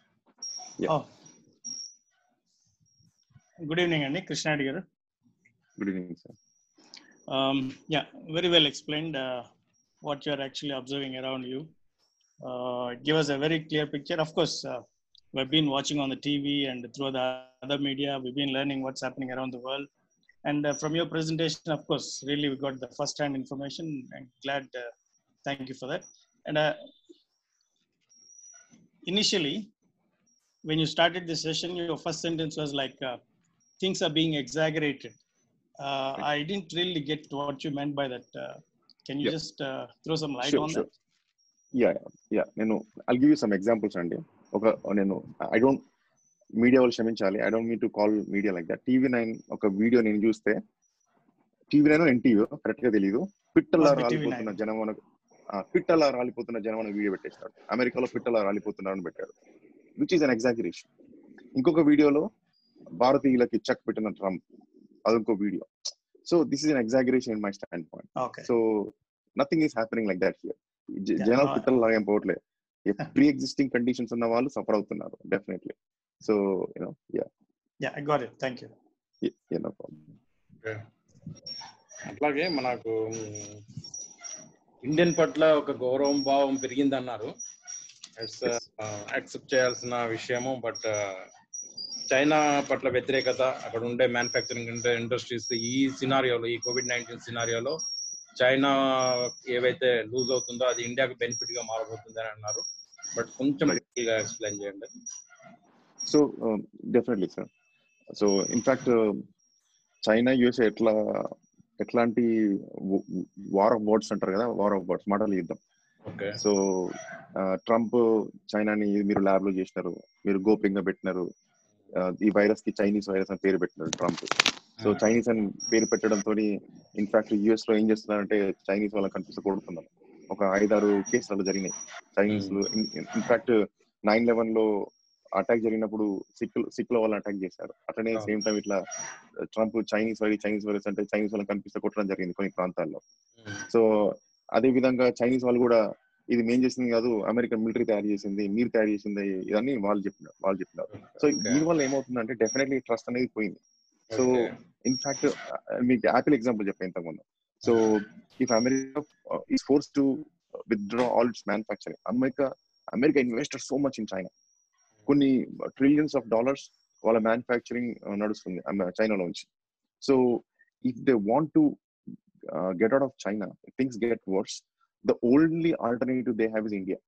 good evening అండి Krishna Reddy garu good evening sir Um, yeah, very well explained uh, what you are actually observing around you. Uh, it give us a very clear picture. Of course, uh, we've been watching on the TV and through the other media. We've been learning what's happening around the world. And uh, from your presentation, of course, really we got the first-hand information. And glad. Uh, thank you for that. And uh, initially, when you started the session, your first sentence was like, uh, "Things are being exaggerated." Uh, I didn't really get what you meant by that. Uh, can you Yeah. just uh, throw some light Sure, on sure. that? Yeah yeah నేను I'll give you some examples అండి ఒక నేను I don't media వాళ్ళు క్షమించాలి I don't mean to call media like that TV nine ఒక video నేను చూస్తే TV nine NTV correct గా తెలియదు పిట్టలా Must be TV9. రాలిపోతున్న జనం అన- ఆ, పిట్టలా రాలిపోతున్న జనం అనే వీడియో పెట్టేశాడు అమెరికాలో పిట్టలా రాలిపోతున్నారని పెట్టాడు విచ్ ఈస్ అన్ ఎగ్జాగరేషన్ ఇంకొక వీడియోలో భారతీయులకి చెక్ పెట్టిన ట్రంప్ అదొక video so this is an exaggeration in my stand point Okay. So nothing is happening like that here Yeah, జనాలు no, పిట్టలు లాగా ఏం పోవట్లేదు ప్రీ ఎగ్జిస్టింగ్ కండిషన్స్ ఉన్న వాళ్ళు సఫర్ అవుతున్నారు definitely so you know yeah Yeah, I got it. Thank you. No problem అట్లాగే మనకు ఇండియన్ పట్ల ఒక గౌరవం భావం పెరిగిందన్నారు ఇట్స్ యాక్సెప్ట్ చేయాల్సిన విషయము బట్ చైనా పట్ల వ్యతిరేకత అక్కడ ఉండే మ్యానుఫ్యాక్చరింగ్ ఇండస్ట్రీస్ ఈ సినారియోలో ఈ కోవిడ్ నైన్టీన్ సినారియోలో చైనా ఏవైతే లూజ్ అవుతుందో అది ఇండియాకి బెనిఫిట్ గా మారబోతుంది అని అన్నారు బట్ కొంచెం ఎక్స్ప్లెయిన్ చేయండి so definitely sir so in fact China USA ఎట్లా ఎట్లాంటి వార్ ఆఫ్ వర్డ్స్ అంటారు కదా వార్ ఆఫ్ వర్డ్స్ మాటలు యుద్ధం ఓకే సో ట్రంప్ చైనాని మీరు ల్యాబ్ లో చేసినారు మీరు గోప్యంగా పెట్టినారు ఆ, ఈ వైరస్ కి చైనీస్ వైరస్ అని పేరు పెట్టినారు ట్రంప్ సో చైనీస్ అని పేరు పెట్టడంతో ఇన్ఫాక్ట్ యుఎస్ లో ఏం చేస్తున్నారంటే చైనీస్ వాళ్ళని కనిపించకూడుతున్నారు ఒక ఐదారు కేసులు జరిగినాయి చైనీస్ ఇన్ఫాక్ట్ నైన్ లెవెన్ లో అటాక్ జరిగినప్పుడు సిక్ సిక్ లో వాళ్ళని అటాక్ చేశారు అట్లనే అవును. సేమ్ టైం ఇట్లా Trump Chinese virus Chinese virus అంటే చైనీస్ వాళ్ళని కనిపించకొట్టడం జరిగింది కొన్ని ప్రాంతాల్లో సో అదే విధంగా చైనీస్ వాళ్ళు కూడా ఇది మేం చేసింది కాదు అమెరికన్ మిలిటరీ తయారు చేసింది మీరు తయారు చేసింది ఇవన్నీ వాళ్ళు చెప్పినారు వాళ్ళు చెప్పినారు సో దీని వల్ల ఏమవుతుందంటే డెఫినెట్లీ ట్రస్ట్ అనేది పోయింది సో ఇన్ఫాక్ట్ మీకు యాపిల్ ఎగ్జాంపుల్ చెప్పాను ఇంతకుముందు so if America is force to withdraw all its manufacturing America America investor so much in China కొన్ని ట్రిలియన్స్ ఆఫ్ డాలర్స్ వాళ్ళ మ్యానుఫ్యాక్చరింగ్ నడుస్తుంది చైనాలోంచి so if they want to get out of China things get worse the only alternative they have is India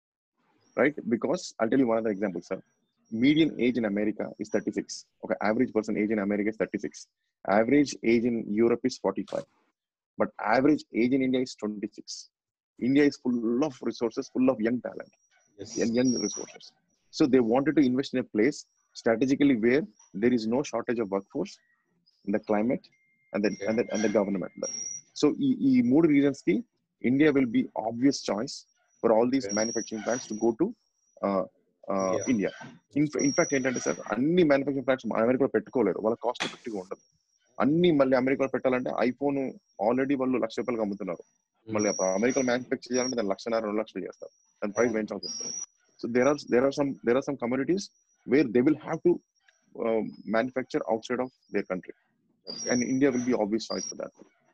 right because I'll tell you one of the example sir median age in America is 36. Okay, average person age in America is 36. Average age in Europe is 45. But average age in India is 26. India is full of resources, full of young talent and young resources. So they wanted to invest in a place strategically where there is no shortage of workforce, in the climate, and the, and the, and the government. So ఈ ఈ మూడు reasons కి India will be obvious choice for all these Okay. manufacturing plants to go to uh, uh, Yeah. India. In fact ఏంటంటే sir అన్ని manufacturing plants అమెరికాలో పెట్టుకోలేరు వాళ్ళ cost effective ఉండదు అన్ని మళ్ళీ అమెరికాలో పెట్టాలంటే ఐఫోన్ ఆల్రెడీ వాళ్ళు లక్ష రూపాయలు అమ్ముతున్నారు మళ్ళీ అప్పుడు అమెరికాలో మ్యానుఫాక్చర్ చేయాలంటే దాని లక్షన్నర రెండు లక్షలు చేస్తారు దాని ప్రైస్ పెంచ్ అవుతుంది so there are there are some there are some communities where they will have to manufacture outside of their country and India will be obvious choice for that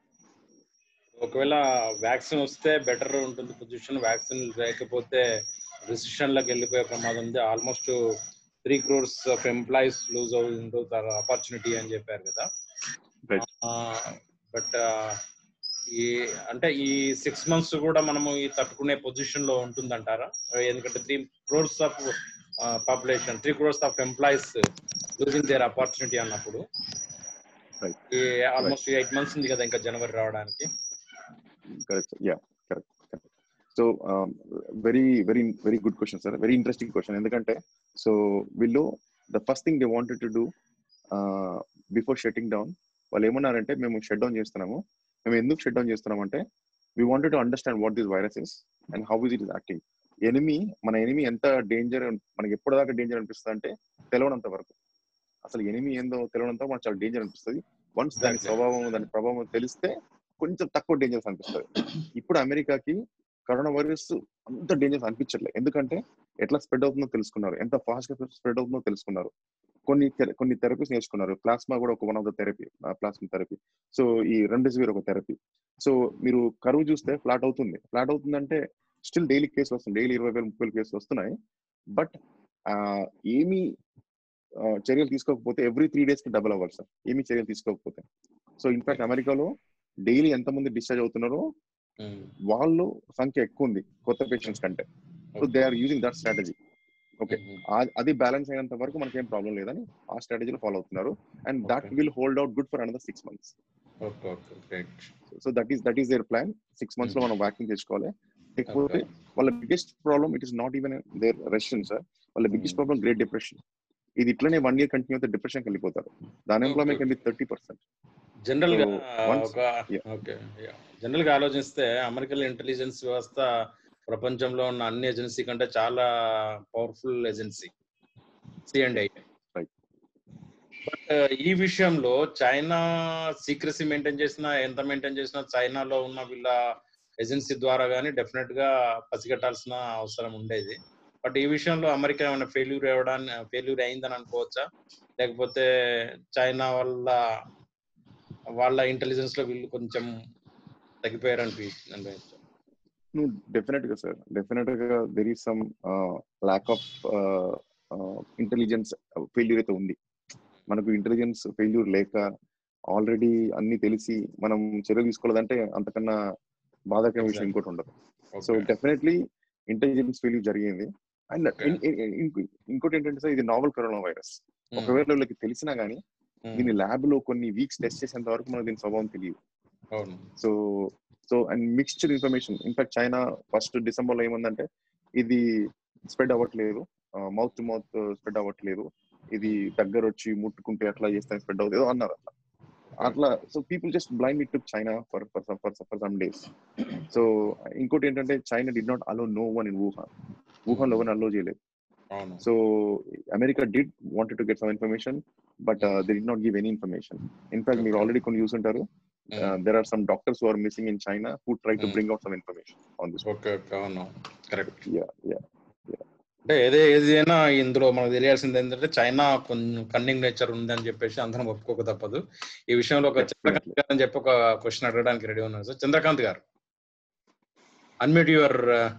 ఒకవేళ వ్యాక్సిన్ వస్తే better ఉంటుంది position vaccine లేకపోతే recession లోకి వెళ్ళిపోయే ప్రమాదం ఉంది almost three crores of employees lose అవుతుంటారు opportunity అని చెప్పారు కదా Right. బట్ ఈ అంటే ఈ సిక్స్ మంత్స్ కూడా మనము ఈ తట్టుకునే పొజిషన్ లో ఉంటుందంటారా ఎందుకంటే three crores of population three crores of employees losing their opportunity అన్నప్పుడు Right. ఈ ఆల్మోస్ట్ ఎయిట్ మంత్స్ ఉంది కదా ఇంకా జనవరి రావడానికి correct yeah correct correct so um, very very very good question sir very interesting question ఎందుకంటే so వీళ్ళు the first thing they wanted to do uh, before shutting down వాళ్ళు ఏమన్నారంటే మేము షట్ డౌన్ చేస్తున్నాము మేము ఎందుకు షట్ డౌన్ చేస్తున్నామంటే we wanted to understand what this virus is and how is it is acting enemy మన enemy ఎంత danger మనకి ఎప్పటిదాకా డేంజర్ అనిపిస్తుంది అంటే తెలవనంత వరకు అసలు ఎనిమి ఏందో తెలియనంత మనకు చాలా డేంజర్ అనిపిస్తుంది వన్స్ దాని Exactly. స్వభావం దాని ప్రభావం తెలిస్తే కొంచెం తక్కువ డేంజర్స్ అనిపిస్తుంది ఇప్పుడు అమెరికాకి కరోనా వైరస్ అంత డేంజర్స్ అనిపించట్లేదు ఎందుకంటే ఎట్లా స్ప్రెడ్ అవుతుందో తెలుసుకున్నారు ఎంత ఫాస్ట్ గా స్ప్రెడ్ అవుతుందో తెలుసుకున్నారు కొన్ని thera- కొన్ని థెరపీస్ నేర్చుకున్నారు ప్లాస్మా కూడా ఒక one of the therapy plasma therapy so ఈ రెమ్డెసివిర్ ఒక థెరపీ సో మీరు కరువు చూస్తే ఫ్లాట్ అవుతుంది ఫ్లాట్ అవుతుందంటే స్టిల్ డైలీ కేసులు వస్తుంది డైలీ ఇరవై వేల ముప్పై వేల కేసులు వస్తున్నాయి బట్ ఏమీ ఆ, చర్యలు తీసుకోకపోతే ఎవ్రీ త్రీ డేస్ కి డబుల్ అవ్వాలి సార్ ఏమీ చర్యలు తీసుకోకపోతే సో ఇన్ఫాక్ట్ అమెరికాలో డైలీ ఎంతమంది డిశ్చార్జ్ అవుతున్నారో వాళ్ళు సంఖ్య ఎక్కువ ఉంది కొత్త పేషెంట్స్ కంటే so they are using that strategy okay అది బ్యాలెన్స్ అయినంత వరకు మనకి ఏం ప్రాబ్లం లేదని ఆ స్ట్రాటజీలో ఫాలో అవుతున్నారు and that Okay. Will hold out good for another six months okay okay great so that is that is their plan six months లో మనం వ్యాక్సిన్ తెచ్చుకోవాలి లేకపోతే వాళ్ళ biggest problem it is not even their recession sir వాళ్ళ biggest Hmm. Problem great depression ఇది ఇట్లనే one year continue అయితే depression వెళ్ళిపోతారు దాని employment can be thirty percent general గా So, once- ఒక yeah. ఓకే జనరల్ గా ఆలోచిస్తే అమెరికన్ ఇంటెలిజెన్స్ వ్యవస్థ ప్రపంచంలో ఉన్న అన్ని ఏజెన్సీ కంటే చాలా పవర్ఫుల్ ఏజెన్సీ సిఎండ్ఐ Right. బట్ ఈ విషయంలో చైనా సీక్రసీ మెయింటైన్ చేసినా ఎంత మెయింటైన్ చేసినా చైనాలో ఉన్న వీళ్ళ ఏజెన్సీ ద్వారా కానీ డెఫినెట్ గా పసిగట్టాల్సిన అవసరం ఉండేది బట్ ఈ విషయంలో అమెరికా ఏమైనా ఫెయిల్యూర్ అవ్వడాన్ని ఫెయిల్యూర్ అయిందని అనుకోవచ్చా లేకపోతే చైనా వల్ల వాళ్ళ ఇంటెలిజెన్స్ లో వీళ్ళు కొంచెం తగ్గిపోయారు అనిపిస్తుంది అనిపించచ్చు నువ్వు డెఫినెట్ గా సార్ డెఫినెట్ గా there is some lack of intelligence failure అయితే ఉంది మనకు ఇంటెలిజెన్స్ ఫెయిల్యూర్ లేక ఆల్రెడీ అన్ని తెలిసి మనం చర్యలు తీసుకోలేదంటే అంతకన్నా బాధాకరమైన విషయం ఇంకోటి ఉండదు సో డెఫినెట్లీ ఇంటెలిజెన్స్ ఫెయిల్యూర్ జరిగింది అండ్ Okay. ఇంకోటి ఏంటంటే సార్ ఇది నావల్ కరోనా వైరస్ ఒకవేళ వీళ్ళకి తెలిసినా గానీ దీని ల్యాబ్ లో కొన్ని వీక్స్ టెస్ట్ చేసేంత వరకు మనకు దీని స్వభావం తెలియదు అవును so so and mixture information in fact China first December లో ఏముందంటే ఇది స్ప్రెడ్ అవ్వట్లేదు మౌత్ టు మౌత్ స్ప్రెడ్ అవ్వట్లేదు ఇది దగ్గర వచ్చి ముట్టుకుంటే అట్లా చేస్తే స్ప్రెడ్ అవుతుంది ఏదో అన్నారు అట్లా అట్లా so people just blind to China for for for for some days so ఇంకోటి ఏంటంటే China did not allow no one in Wuhan Wuhan లో అలో చేయలేదు అవును so America did wanted to get some information but they did not give any information in fact మీరు already కొన్ని చూసుంటారు there are some doctors who are missing in China who try to Mm. bring out some information on this. Okay okay అవును correct Yeah, yeah. అంటే ఏదే ఏదైనా ఇందులో మనకు తెలియాల్సింది ఏంటంటే చైనా కొంచెం కన్నింగ్ నేచర్ ఉందని చెప్పేసి అందరం ఒప్పుకోక తప్పదు ఈ విషయంలో ఒక చంద్రకాంత్ గారు అని చెప్పి ఒక క్వశ్చన్ అడగడానికి రెడీ ఉన్నాను సార్ చంద్రకాంత్ గారు అన్మ్యూట్ యువర్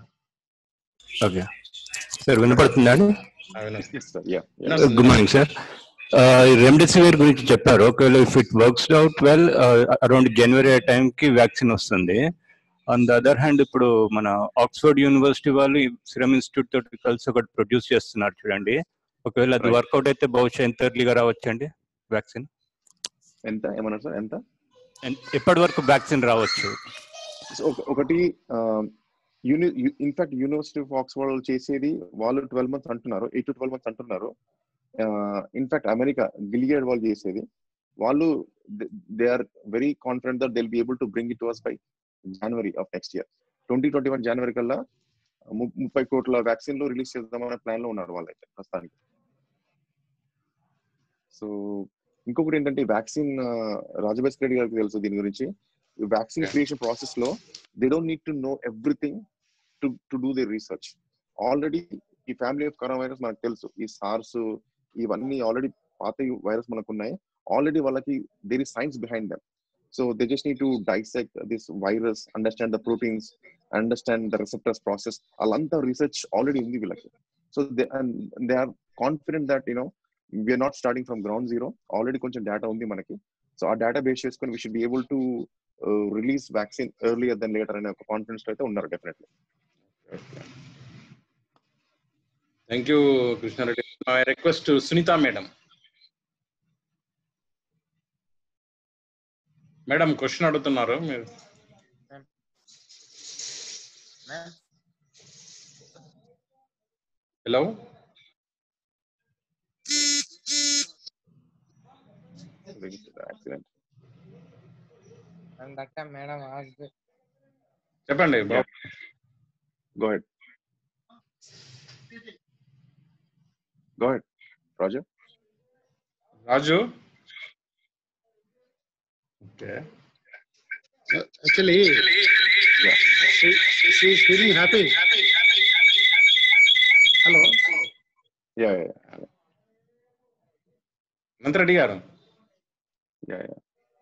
ఓకే సార్ వినపడుతుందా అండి Yes, sir. Yeah, yeah. No, sir. Good morning sir remdesivir గురించి చెప్పారు ఒకవేళ if it works out well around January ఆ టైంకి వ్యాక్సిన్ వస్తుంది ఆన్ ద అదర్ హ్యాండ్ ఇప్పుడు మన ఆక్స్ఫర్డ్ యూనివర్సిటీ వాళ్ళు సిరమ్ ఇన్స్టిట్యూట్ తోటి కలిసి ఒకటి ప్రొడ్యూస్ చేస్తున్నారు చూడండి ఒకవేళ అది Right. వర్కౌట్ అయితే బహుశా ఎంత ఎర్లీగా రావచ్చండి వ్యాక్సిన్ ఎంత ఏమన్నారు సార్ ఎంత ఎప్పటి వరకు వ్యాక్సిన్ రావచ్చు So, ఒక- ఒకటి uni in fact university of Oxford చేసేది వాళ్ళు ట్వెల్వ్ మంత్స్ అంటున్నారు ఎయిట్ టు ట్వెల్వ్ మంత్స్ అంటున్నారు ఇన్ఫాక్ట్ అమెరికా గిలియడ్ వాళ్ళు చేసేది వాళ్ళు they are very confident that they'll be able to bring it to us by January of next year twenty twenty one January కల్లా ము- ముప్పై కోట్ల వ్యాక్సిన్లు రిలీజ్ చేద్దామనే ప్లాన్ లో ఉన్నారు వాళ్ళైతే ప్రస్తుతానికి సో ఇంకొకటి ఏంటంటే వ్యాక్సిన్ రాజభాస్ రెడ్డి గారికి తెలుసు దీని గురించి వ్యాక్సిన్ Okay. క్రియేషన్ ప్రాసెస్ లో they don't need to know everything to to do the research already ఈ ఫ్యామిలీ ఆఫ్ కరోనా వైరస్ మనకు తెలుసు ఈ సార్స్ ఇవన్నీ ఆల్రెడీ పాత వైరస్ మనకు ఉన్నాయి ఆల్రెడీ వాళ్ళకి there is science behind them so they just need to dissect this virus understand the proteins understand the receptors process వాళ్ళంతా రీసెర్చ్ ఆల్రెడీ ఉంది వీళ్ళకి so they and they are confident that you know we're not starting from ground zero already కొంచెం data ఉంది మనకి so ఆ data base చేసుకొని we should be able to release vaccine earlier than later అనే ఒక confidence అయితే ఉన్నారు definitely thank you Krishna Reddy I request Sunitha madam madam question అడుగుతున్నారు మీరు hello accident And that time, madam asked, చెప్పండి బాబు go ahead go ahead Raju Raju okay Actually, she, she is feeling happy. Hello. Yeah Anantha Reddy garu yeah yeah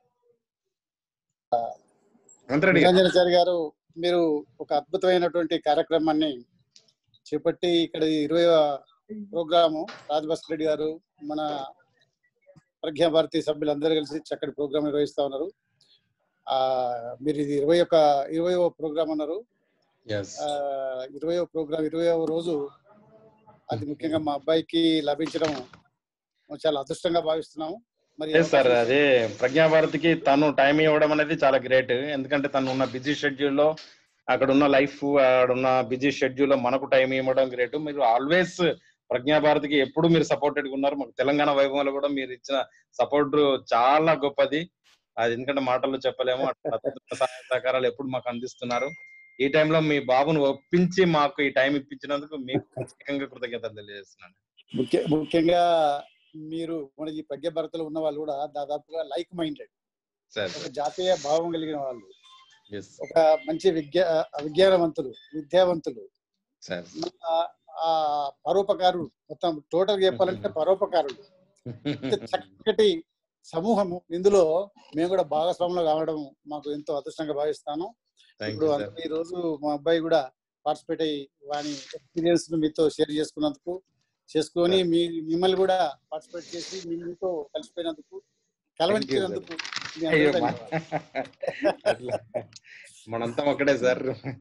Anantha Reddy గారు నిరంజనాచారి గారు మీరు ఒక అద్భుతమైనటువంటి కార్యక్రమాన్ని చేపట్టి ఇక్కడ ఇరవై ప్రోగ్రాము రాజభాస్కర్ రెడ్డి గారు మన ప్రజ్ఞాభారతి సభ్యులందరూ కలిసి చక్కటి ప్రోగ్రాం నిర్వహిస్తా ఉన్నారు ఆ మీరు ఇది ఇరవై ఒక ఇరవయో ప్రోగ్రాం అన్నారు ఎస్ ఆ ఇరవయో ప్రోగ్రాం ఇరవయో రోజు అది ముఖ్యంగా మా అబ్బాయికి లభించడం చాలా అదృష్టంగా భావిస్తున్నాము మరి ఈ సార్ అవకాశం అదే ప్రజ్ఞాభారతికి తను టైం ఇవ్వడం అనేది చాలా గ్రేట్ ఎందుకంటే తను ఉన్న బిజీ షెడ్యూల్లో అక్కడ ఉన్న లైఫ్ అక్కడ ఉన్న బిజీ షెడ్యూల్లో మనకు టైం ఇవ్వడం గ్రేట్ మీరు ఆల్వేస్ ప్రజ్ఞాభారతికి ఎప్పుడు మీరు సపోర్టెడ్ ఉన్నారు మాకు తెలంగాణ వైభవంలో కూడా మీరు ఇచ్చిన సపోర్ట్ చాలా గొప్పది అది ఎందుకంటే మాటల్లో చెప్పలేము అట్లా అద్భుతమైన సహాయ సహకారాలు ఎప్పుడు మాకు అందిస్తున్నారు ఈ టైంలో మీ బాబును ఒప్పించి మాకు ఈ టైం ఇప్పించినందుకు మీకు ప్రత్యేకంగా కృతజ్ఞతలు తెలియజేస్తున్నాను ముఖ్య ముఖ్యంగా మీరు మన ఈ ప్రజ్ఞ భారతలో ఉన్న వాళ్ళు కూడా దాదాపుగా లైక్ మైండెడ్ సార్ ఒక జాతీయ భావం కలిగిన వాళ్ళు ఎస్ ఒక మంచి విజ్ఞా విజ్ఞానవంతులు విద్యావంతులు సార్ ఆ- ఆ పరోపకారులు మొత్తం టోటల్ చెప్పాలంటే పరోపకారులు ఇంత చక్కటి సమూహము ఇందులో మేము కూడా భాగస్వాములు కావడం మాకు ఎంతో అదృష్టంగా భావిస్తాను థ్యాంక్ ఇప్పుడు యూ అందుకే సార్ ఈ రోజు మా అబ్బాయి కూడా పార్టిసిపేట్ అయ్యి వాని ఎక్స్పీరియన్స్ ను మీతో షేర్ చేసుకున్నందుకు చేసుకొని మీ మిమ్మల్ని కూడా పార్టిసిపేట్ చేసి మీ- మీతో కలిసిపోయినందుకు కలవనిచ్చినందుకు మీ అందరికీ అయ్యో ధన్యవాదాలు. అట్లా మనంతా ఒక్కడే సార్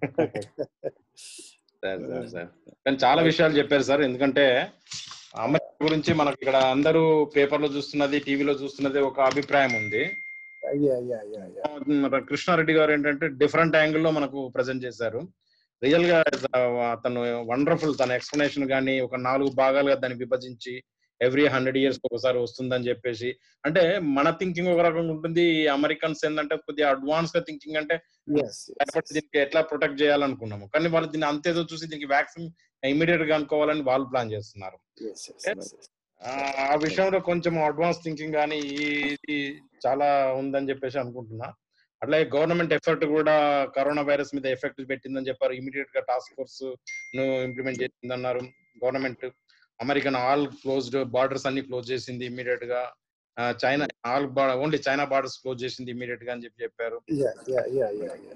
సార్ సార్ సార్ కానీ చాలా విషయాలు చెప్పారు సార్ ఎందుకంటే అమెరికా గురించి మనకి ఇక్కడ అందరూ పేపర్లో చూస్తున్నది టీవీలో చూస్తున్నది ఒక అభిప్రాయం ఉంది అయ్యా అయ్యా అయ్యా అయ్యా మన కృష్ణారెడ్డి గారు ఏంటంటే డిఫరెంట్ యాంగిల్లో మనకు ప్రజెంట్ చేశారు రియల్ గా అతను వండర్ఫుల్ తన ఎక్స్ప్లెనేషన్ కానీ ఒక నాలుగు భాగాలుగా దాన్ని విభజించి ఎవ్రీ హండ్రెడ్ ఇయర్స్ ఒకసారి వస్తుందని చెప్పేసి అంటే మన థింకింగ్ ఒక రకంగా ఉంటుంది అమెరికన్స్ ఏంటంటే కొద్దిగా అడ్వాన్స్ గా థింకింగ్ అంటే Yes, yes, భయపడి yes. దీనికి ఎట్లా ప్రొటెక్ట్ చేయాలనుకున్నాము కానీ వాళ్ళు దీన్ని అంతేదో చూసి దీనికి వ్యాక్సిన్ ఇమీడియట్ గా అనుకోవాలని వాళ్ళు ప్లాన్ చేస్తున్నారు Yes, yes, Yes. yes, yes. ఆ ఆ విషయంలో కొంచెం అడ్వాన్స్ థింకింగ్ కానీ ఇది చాలా ఉందని చెప్పేసి అనుకుంటున్నా అట్లాగే గవర్నమెంట్ ఎఫర్ట్ కూడా కరోనా వైరస్ మీద ఎఫెక్ట్ పెట్టిందని చెప్పారు ఇమీడియట్ గా టాస్క్ ఫోర్స్ ను ఇంప్లిమెంట్ చేసిందన్నారు government American all closed borders అన్ని క్లోజ్ చేసింది ఇమీడియట్ గా ఆ, China all only China borders close చేసింది ఇమీడియట్ గా అని చెప్పి చెప్పారు Yeah, yeah, yeah, yeah, yeah.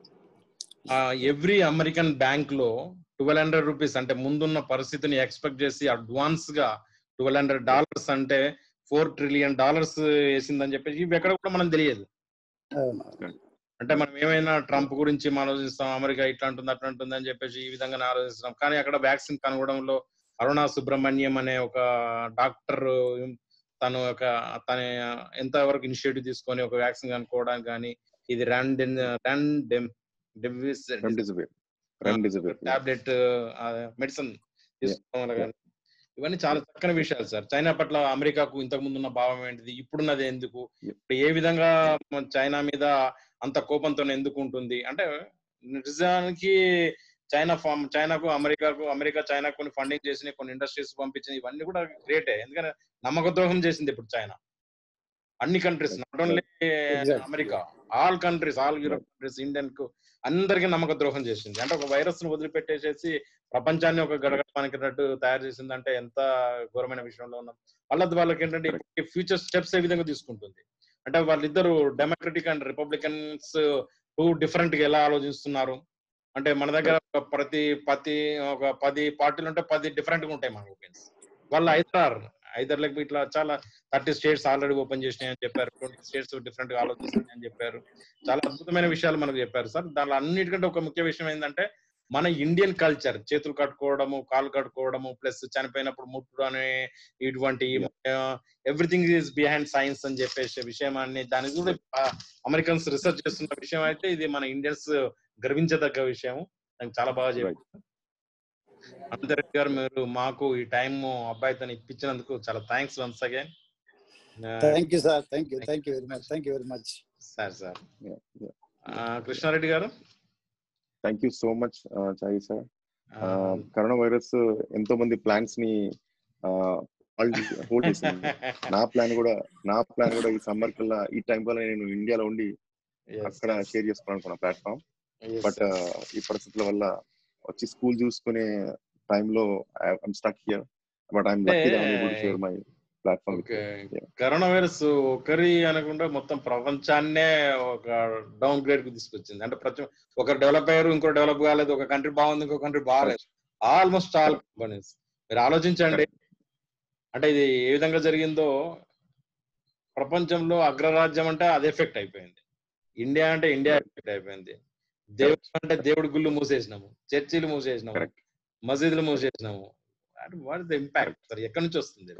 Every American bank లో ట్వెల్వ్ హండ్రెడ్ రూపీస్ అంటే ముందున్న పరిస్థితిని ఎక్స్పెక్ట్ చేసి అడ్వాన్స్ గా ట్వెల్వ్ హండ్రెడ్ డాలర్స్ అంటే ఫోర్ ట్రిలియన్ డాలర్స్ వేసిందని చెప్పేసి ఇవి ఎక్కడ కూడా మనం తెలియదు అవును. అంటే మనం ఏమైనా ట్రంప్ గురించి మనం ఆలోచిస్తాం అమెరికా ఇట్లా ఉంటుంది అట్లా ఉంటుంది అని చెప్పేసి ఈ విధంగా ఆలోచిస్తాం కానీ అక్కడ వ్యాక్సిన్ కనుగొనడంలో అరుణా సుబ్రహ్మణ్యం అనే ఒక డాక్టర్ తను ఒక తన ఎంత వరకు ఇనిషియేటివ్ తీసుకొని ఒక వ్యాక్సిన్ కనుక్కోవడానికి కానీ ఇది ర్యాండ్ ర్యాండ్ రెమ్డెసివిర్ రెమ్డెసివిర్ టాబ్లెట్ మెడిసిన్ తీసుకోవడం వల్ల కానీ ఇవన్నీ చాలా చక్కని విషయాలు సార్ చైనా పట్ల అమెరికాకు ఇంతకు ముందు ఉన్న భావం ఏంటిది ఇప్పుడున్నది ఎందుకు ఇప్పుడు ఏ విధంగా మన చైనా మీద అంత కోపంతో ఎందుకు ఉంటుంది అంటే నిజానికి చైనా ఫామ్ చైనాకు అమెరికాకు అమెరికా చైనా కొన్ని ఫండింగ్ చేసిన కొన్ని ఇండస్ట్రీస్ పంపించింది ఇవన్నీ కూడా గ్రేటే ఎందుకంటే నమ్మక ద్రోహం చేసింది ఇప్పుడు చైనా అన్ని countries not only Exactly. America all countries all Europe countries Indian కు అందరికీ నమ్మక ద్రోహం చేసింది అంటే ఒక వైరస్ ను వదిలిపెట్టేసేసి ప్రపంచాన్ని ఒక గడగడపానికినట్టు తయారు చేసిందంటే ఎంత ఘోరమైన విషయంలో ఉన్నాం వాళ్ళది వాళ్ళకి ఏంటంటే ఫ్యూచర్ స్టెప్స్ ఏ విధంగా తీసుకుంటుంది అంటే వాళ్ళిద్దరు Democratic and Republicans two different గా ఎలా ఆలోచిస్తున్నారు అంటే మన దగ్గర ఒక ప్రతి ప్రతి ఒక పది పార్టీలు ఉంటే పది డిఫరెంట్ గా ఉంటాయి మన ఒపీనియన్స్ వాళ్ళు ఐదార్ ఐదర్ లేకపోతే ఇట్లా చాలా థర్టీ స్టేట్స్ ఆల్రెడీ ఓపెన్ చేసినాయి అని చెప్పారు ట్వంటీ స్టేట్స్ డిఫరెంట్ గా ఆలోచిస్తున్నాయి అని చెప్పారు చాలా అద్భుతమైన విషయాలు మనకు చెప్పారు సార్ దానిలో అన్నిటికంటే ఒక ముఖ్య విషయం ఏంటంటే మన ఇండియన్ కల్చర్ చేతులు కట్టుకోవడము కాళ్ళు కట్టుకోవడము ప్లస్ చనిపోయినప్పుడు ముట్టుడు అనే ఇటువంటి ఎవ్రీథింగ్ ఈజ్ బిహైండ్ సైన్స్ అని చెప్పేసి విషయం అన్ని దాని కూడా అమెరికన్స్ రీసెర్చ్ చేస్తున్న విషయం అయితే ఇది మన ఇండియన్స్ గర్వించదగ్గ విషయం నాకు చాలా బాగా చెప్పారు అనంతరెడ్డి గారు మీరు మాకు ఈ టైం అబ్బాయితో ఇప్పించినందుకు చాలా thanks once again thank you sir thank you thank you very much thank you very much sir sir Krishna Reddy garu thank you so much చాయి సార్ కరోనా వైరస్ ఎంతో మంది ప్లాన్స్ ని హోల్డ్ చేసింది నా ప్లాన్ కూడా నా ప్లాన్ కూడా ఈ సమ్మర్ కల్లా ఈ టైం కల్లా నేను ఇండియాలో ఉండి అక్కడ షేర్ చేసుకోవాలనుకున్నా ప్లాట్ఫామ్ బట్ ఈ పరిస్థితుల వల్ల వచ్చి స్కూల్ చూసుకునే టైంలో I'm stuck here but I'm lucky to share my platform corona virus ఒకరి అనకుండా మొత్తం ప్రపంచాన్నే ఒక డౌన్ గ్రేడ్ కు తీసుకొచ్చింది అంటే ప్రతి ఒకరు డెవలప్ అయ్యారు ఇంకో డెవలప్ కాలేదు ఒక కంట్రీ బాగుంది ఇంకో కంట్రీ బాగాలేదు ఆల్మోస్ట్ ఆల్ కంపెనీస్ మీరు ఆలోచించండి అంటే ఇది ఏ విధంగా జరిగిందో ప్రపంచంలో అగ్రరాజ్యం అంటే అది ఎఫెక్ట్ అయిపోయింది ఇండియా అంటే ఇండియా ఎఫెక్ట్ అయిపోయింది దేవుడు అంటే దేవుడి గుళ్ళు మూసేసినాము చర్చిలు మూసేసినాము మసీదులు మూసేసినాము వాట్ ద ఇంపాక్ట్ సార్ ఎక్కడి నుంచి వస్తుంది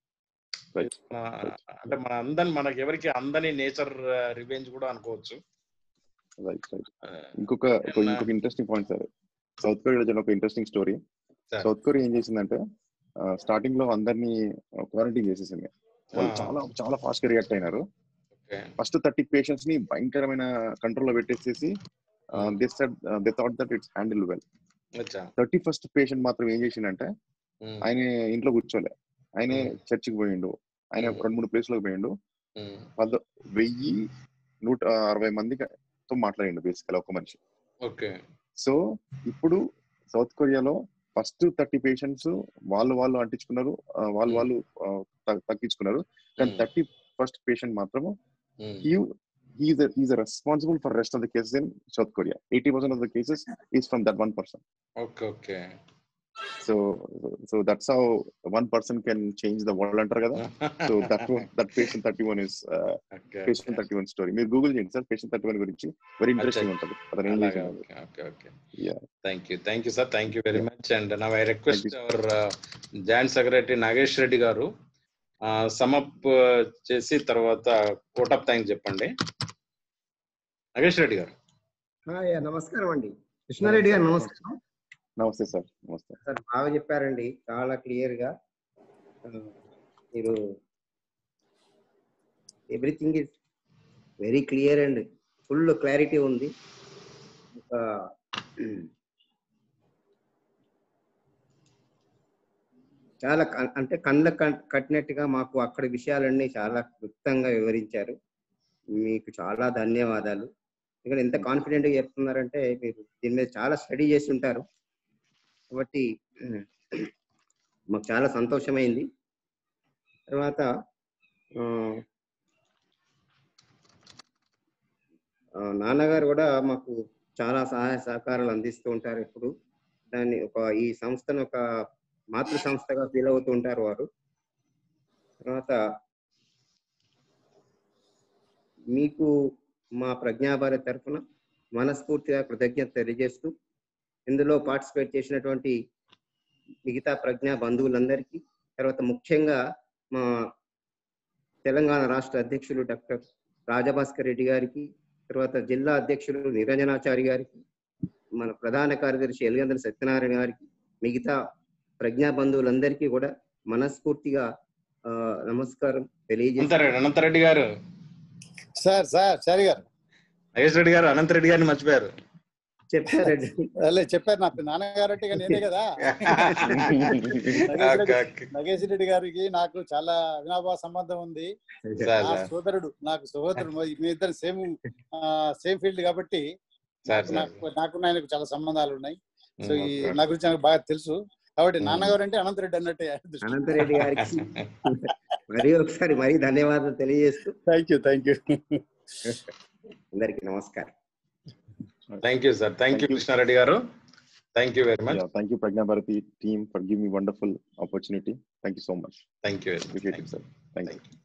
అంటే మన అందని మనకి ఎవరికి అందని నేచర్ రివెంజ్ కూడా అనుకోవచ్చు రైట్ రైట్ ఇంకొక ఇంకొక interesting point sir South Korea ఒక ఇంట్రెస్టింగ్ స్టోరీ సౌత్ కొరియా ఏం చేసిందంటే స్టార్టింగ్ లో అందరినీ క్వారంటైన్ చేసేసింది వాళ్ళు చాలా చాలా ఫాస్ట్ గా రియాక్ట్ అయినారు ఫస్ట్ థర్టీ పేషెంట్స్ ని భయంకరమైన కంట్రోల్ లో పెట్టేసేసి they said they thought that it's handle well thirty first patient మాత్రం ఏం చేసిండంటే ఆయన ఇంట్లో కూర్చోలే ఆయన చర్చికి పోయిండు ఆయన రెండు మూడు ప్లేస్ లోకి పోయిండు పద వెయ్యి నూట అరవై మందితో మాట్లాడిండు బేసికల్ ఒక మనిషి ఓకే సో ఇప్పుడు సౌత్ కొరియాలో ఫస్ట్ థర్టీ పేషెంట్స్ వాళ్ళు వాళ్ళు అంటించుకున్నారు వాళ్ళు వాళ్ళు తగ్గించుకున్నారు కానీ థర్టీ ఫస్ట్ పేషెంట్ మాత్రము he's a, he's a responsible for rest of the cases in South Korea. 80% of the cases is from that one person. Okay, okay. So, so that's how one person can change the world అంటారు కదా so that that patient thirty one is patient thirty one story మీరు Google చేయండి sir patient thirty one గురించి very interesting ఉంటుంది అతను ఏం చేసింది okay okay thank you thank you sir thank you very much and నా I request our joint secretary Nagesh Reddy garu sum up చేసి తర్వాత కోట్ ఆఫ్ థ్యాంక్స్ చెప్పండి నాగేష్ రెడ్డి గారు నమస్కారం అండి కృష్ణారెడ్డి గారు నమస్కారం నమస్తే సార్ నమస్తే సార్ బాగా చెప్పారండి చాలా క్లియర్ గా మీరు everything is very clear and full clarity ఉంది చాలా అంటే కళ్ళ కట్టినట్టుగా మాకు అక్కడ విషయాలన్నీ చాలా క్లుప్తంగా వివరించారు మీకు చాలా ధన్యవాదాలు ఇక్కడ ఎంత కాన్ఫిడెంట్ గా చెప్తున్నారంటే మీరు దీని మీద చాలా స్టడీ చేసి ఉంటారు కాబట్టి మాకు చాలా సంతోషమైంది తర్వాత నాన్నగారు కూడా మాకు చాలా సహాయ సహకారాలు అందిస్తూ ఉంటారు ఎప్పుడు దాన్ని ఒక ఈ సంస్థను ఒక మాతృ సంస్థగా ఫీల్ అవుతూ ఉంటారు వారు తర్వాత మీకు మా ప్రజ్ఞాభారత్ తరఫున మనస్ఫూర్తిగా కృతజ్ఞత తెలియజేస్తూ ఇందులో పార్టిసిపేట్ చేసినటువంటి మిగతా ప్రజ్ఞా బంధువులందరికీ తర్వాత ముఖ్యంగా మా తెలంగాణ రాష్ట్ర అధ్యక్షులు డాక్టర్ రాజభాస్కర్ రెడ్డి గారికి తర్వాత జిల్లా అధ్యక్షులు నిరంజనాచారి గారికి మన ప్రధాన కార్యదర్శి ఎలుగందల సత్యనారాయణ గారికి మిగతా ప్రజ్ఞా బంధువులందరికీ కూడా మనస్ఫూర్తిగా నమస్కారం తెలియజేస్తారు అనంతరెడ్డి గారు సార్ సార్ చారి గారు నాగేష్ రెడ్డి గారు అనంతరెడ్డి గారిని మర్చిపోయారు చెప్పారండి అలే చెప్పారు నా నాన్నగారు అంటే నేనే కదా నగేష్ రెడ్డి గారికి నాకు చాలా అవినాభావ సంబంధం ఉంది నా సోదరుడు నాకు సోదరుడు మీ ఇద్దరు సేమ్ సేమ్ ఫీల్డ్ కాబట్టి నాకు ఆయనకు చాలా సంబంధాలు ఉన్నాయి సో ఈ నా గురించి నాకు బాగా తెలుసు కాబట్టి నాన్నగారు అంటే అనంతరెడ్డి అన్నట్టే అనంతరెడ్డి గారికి మరీ ఒకసారి మరీ ధన్యవాదాలు తెలియజేస్తూ థ్యాంక్ యూ థ్యాంక్ యూ అందరికి నమస్కారం thank you sir thank you Krishna Reddy garu Thank you very much. Yeah, thank you, Pragna Bharati team, for giving me wonderful opportunity. Thank you so much. Thank you. very much. Appreciate Thank it, sir. Thank you. Thank you.